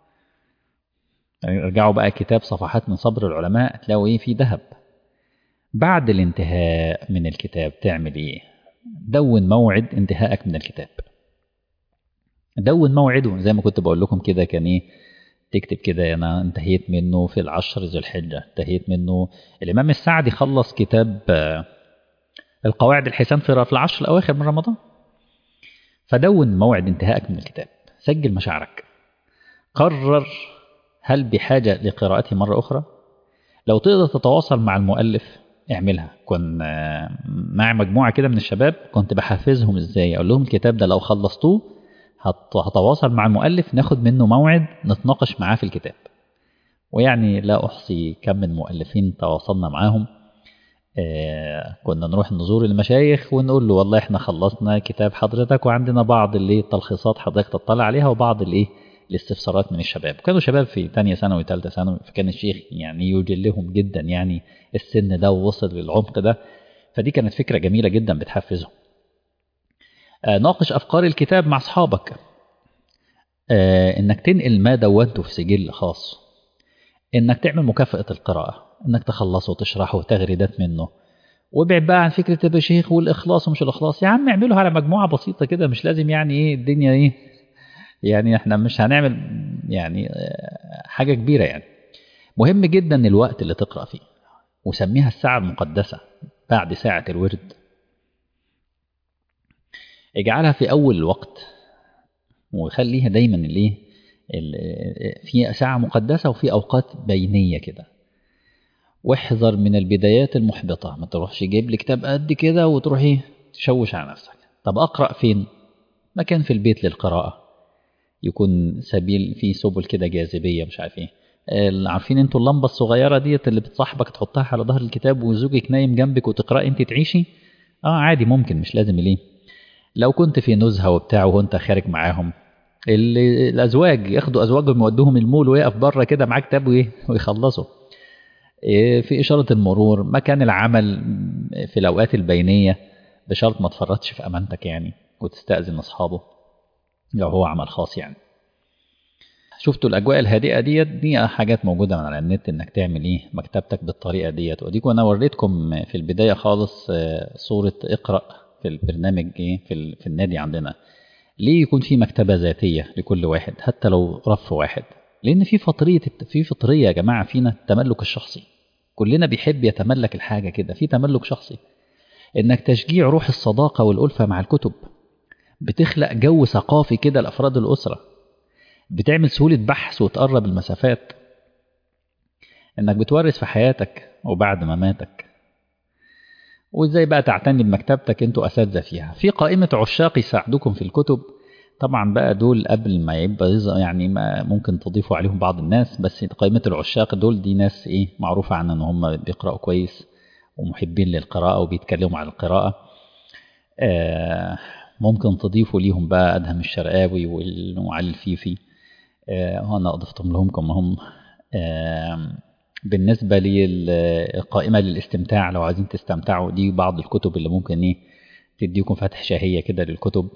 ارجعوا بقى كتاب صفحات من صبر العلماء تلاقوا ايه في ذهب بعد الانتهاء من الكتاب تعمل ايه دون موعد انتهائك من الكتاب دون موعده زي ما كنت بقول لكم كده كان ايه تكتب كده انا انتهيت منه في العشر ذي الحجة انتهيت منه الامام السعدي خلص كتاب القواعد الحسان في العشر الأواخر من رمضان فدون موعد انتهائك من الكتاب سجل مشاعرك قرر هل بحاجة لقراءته مرة أخرى لو تقدر تتواصل مع المؤلف اعملها كن مع مجموعة كده من الشباب كنت بحفزهم ازاي اقول لهم الكتاب ده لو خلصتوه هتواصل مع المؤلف ناخد منه موعد نتناقش معاه في الكتاب ويعني لا أحصي كم من مؤلفين تواصلنا معاهم آه كنا نروح نزور المشايخ ونقول له والله احنا خلصنا كتاب حضرتك وعندنا بعض اللي تلخيصات حضرتك تطلع عليها وبعض الايه الاستفسارات من الشباب كانوا شباب في تانية ثانوي ثالثة ثانوي فكان الشيخ يعني يجلهم جدا يعني السن ده ووصل للعمق ده فدي كانت فكرة جميلة جدا بتحفزهم آه ناقش أفكار الكتاب مع أصحابك آه إنك تنقل ما دونته في سجل خاص إنك تعمل مكافأة القراءة إنك تخلصه وتشرحه تغريدات منه وابعد بقى عن فكرة يا شيخ والإخلاص ومش الإخلاص يا عم اعمله على مجموعة بسيطة كده مش لازم يعني إيه الدنيا إيه يعني إحنا مش هنعمل يعني حاجة كبيرة يعني مهم جدا الوقت اللي تقرأ فيه وسميها الساعة المقدسة بعد ساعة الورد اجعلها في أول الوقت وخليها دايما الايه في ساعة مقدسة وفي أوقات بينية كده واحذر من البدايات المحبطة ما تروحش جايب لي كتاب قد كده وتروح ايه تشوش على نفسك طب أقرأ فين مكان في البيت للقراءة يكون سبيل في سبل كده جاذبية مش عارف ايه عارفين انتوا اللمبة الصغيرة ديت اللي بتصاحبك تحطها على ظهر الكتاب وزوجك نايم جنبك وتقرأ انت تعيشي اه عادي ممكن مش لازم ليه لو كنت في نزهة وبتاع وانت خارج معاهم الازواج ياخدوا ازواجهم يودوهم المول ويقف بره كده معاه كتاب وايه ويخلصوا في إشارة المرور مكان العمل في الأوقات البينية بشرط ما تفرطش في أمانتك يعني وتستأذن أصحابه لو هو عمل خاص يعني شفتوا الأجواء الهادئة ديت دي حاجات موجودة من على النت إنك تعمل إيه مكتبتك بالطريقة ديت وديكم أنا وريتكم في البداية خالص صورة اقرأ في البرنامج إيه في, في النادي عندنا ليه يكون في مكتبة ذاتية لكل واحد حتى لو رف واحد لأن في فطرية في فطرية يا جماعة فينا التملك الشخصي كلنا بيحب يتملك الحاجة كده في تملك شخصي إنك تشجيع روح الصداقة والألفة مع الكتب بتخلق جو ثقافي كده لأفراد الأسرة بتعمل سهولة بحث وتقرب المسافات إنك بتورث في حياتك وبعد مماتك وإزاي بقى تعتني بمكتبتك أنتوا أساتذة فيها في قائمة عشاق يساعدوكم في الكتب طبعا بقى دول قبل ما يبقى يعني ما ممكن تضيفوا عليهم بعض الناس بس قائمة العشاق دول دي ناس ايه معروفة عنها ان هم بيقرأوا كويس ومحبين للقراءة وبيتكلموا عن القراءة آه ممكن تضيفوا ليهم بقى أدهم الشرقاوي وعلي الفيفي آه أنا أضفتهم لهم كما هم آه بالنسبة للقائمة للاستمتاع لو عايزين تستمتعوا دي بعض الكتب اللي ممكن ايه تديكم فتح شهية كده للكتب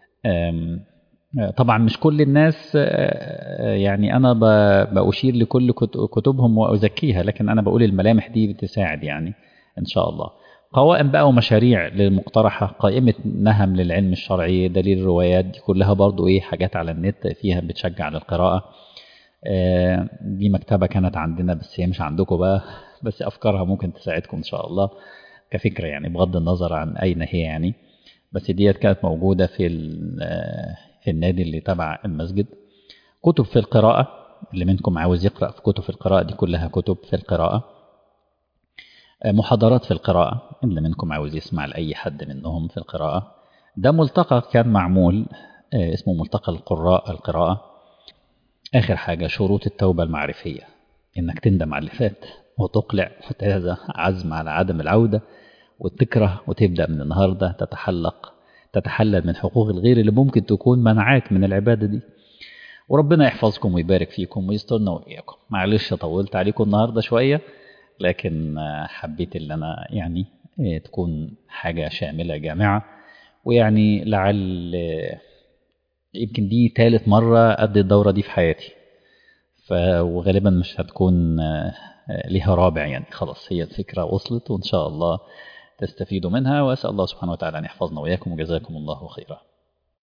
طبعا مش كل الناس يعني أنا بأشير لكل كتبهم وأزكيها لكن أنا بقول الملامح دي بتساعد يعني إن شاء الله قوائم بقى ومشاريع للمقترحة قائمة نهم للعلم الشرعي دليل الروايات دي كلها برضو إيه حاجات على النت فيها بتشجع للقراءة دي مكتبة كانت عندنا بس هي مش عندكم بقى بس أفكارها ممكن تساعدكم إن شاء الله كفكرة يعني بغض النظر عن أين هي يعني بس ديت كانت موجودة في في النادي اللي تبع المسجد كتب في القراءة اللي منكم عاوز يقرأ في كتب في القراءة دي كلها كتب في القراءة محاضرات في القراءة اللي منكم عاوز يسمع لأي حد منهم في القراءة ده ملتقى كان معمول اسمه ملتقى القراء القراءة آخر حاجة شروط التوبة المعرفية إنك تندم على اللي فات وتقلع وتهذا عزم على عدم العودة وتكره وتبدأ من النهاردة تتحلق تتحلل من حقوق الغير اللي ممكن تكون منعاك من العبادة دي وربنا يحفظكم ويبارك فيكم ويسترنا وإياكم معلش طولت عليكم النهاردة شوية لكن حبيت اللي أنا يعني تكون حاجة شاملة جامعة ويعني لعل يمكن دي ثالث مرة أدي الدورة دي في حياتي وغالبا مش هتكون ليها رابع يعني خلاص هي الفكرة وصلت وإن شاء الله تستفيدوا منها وأسأل الله سبحانه وتعالى أن يحفظنا وإياكم وجزاكم الله خيرا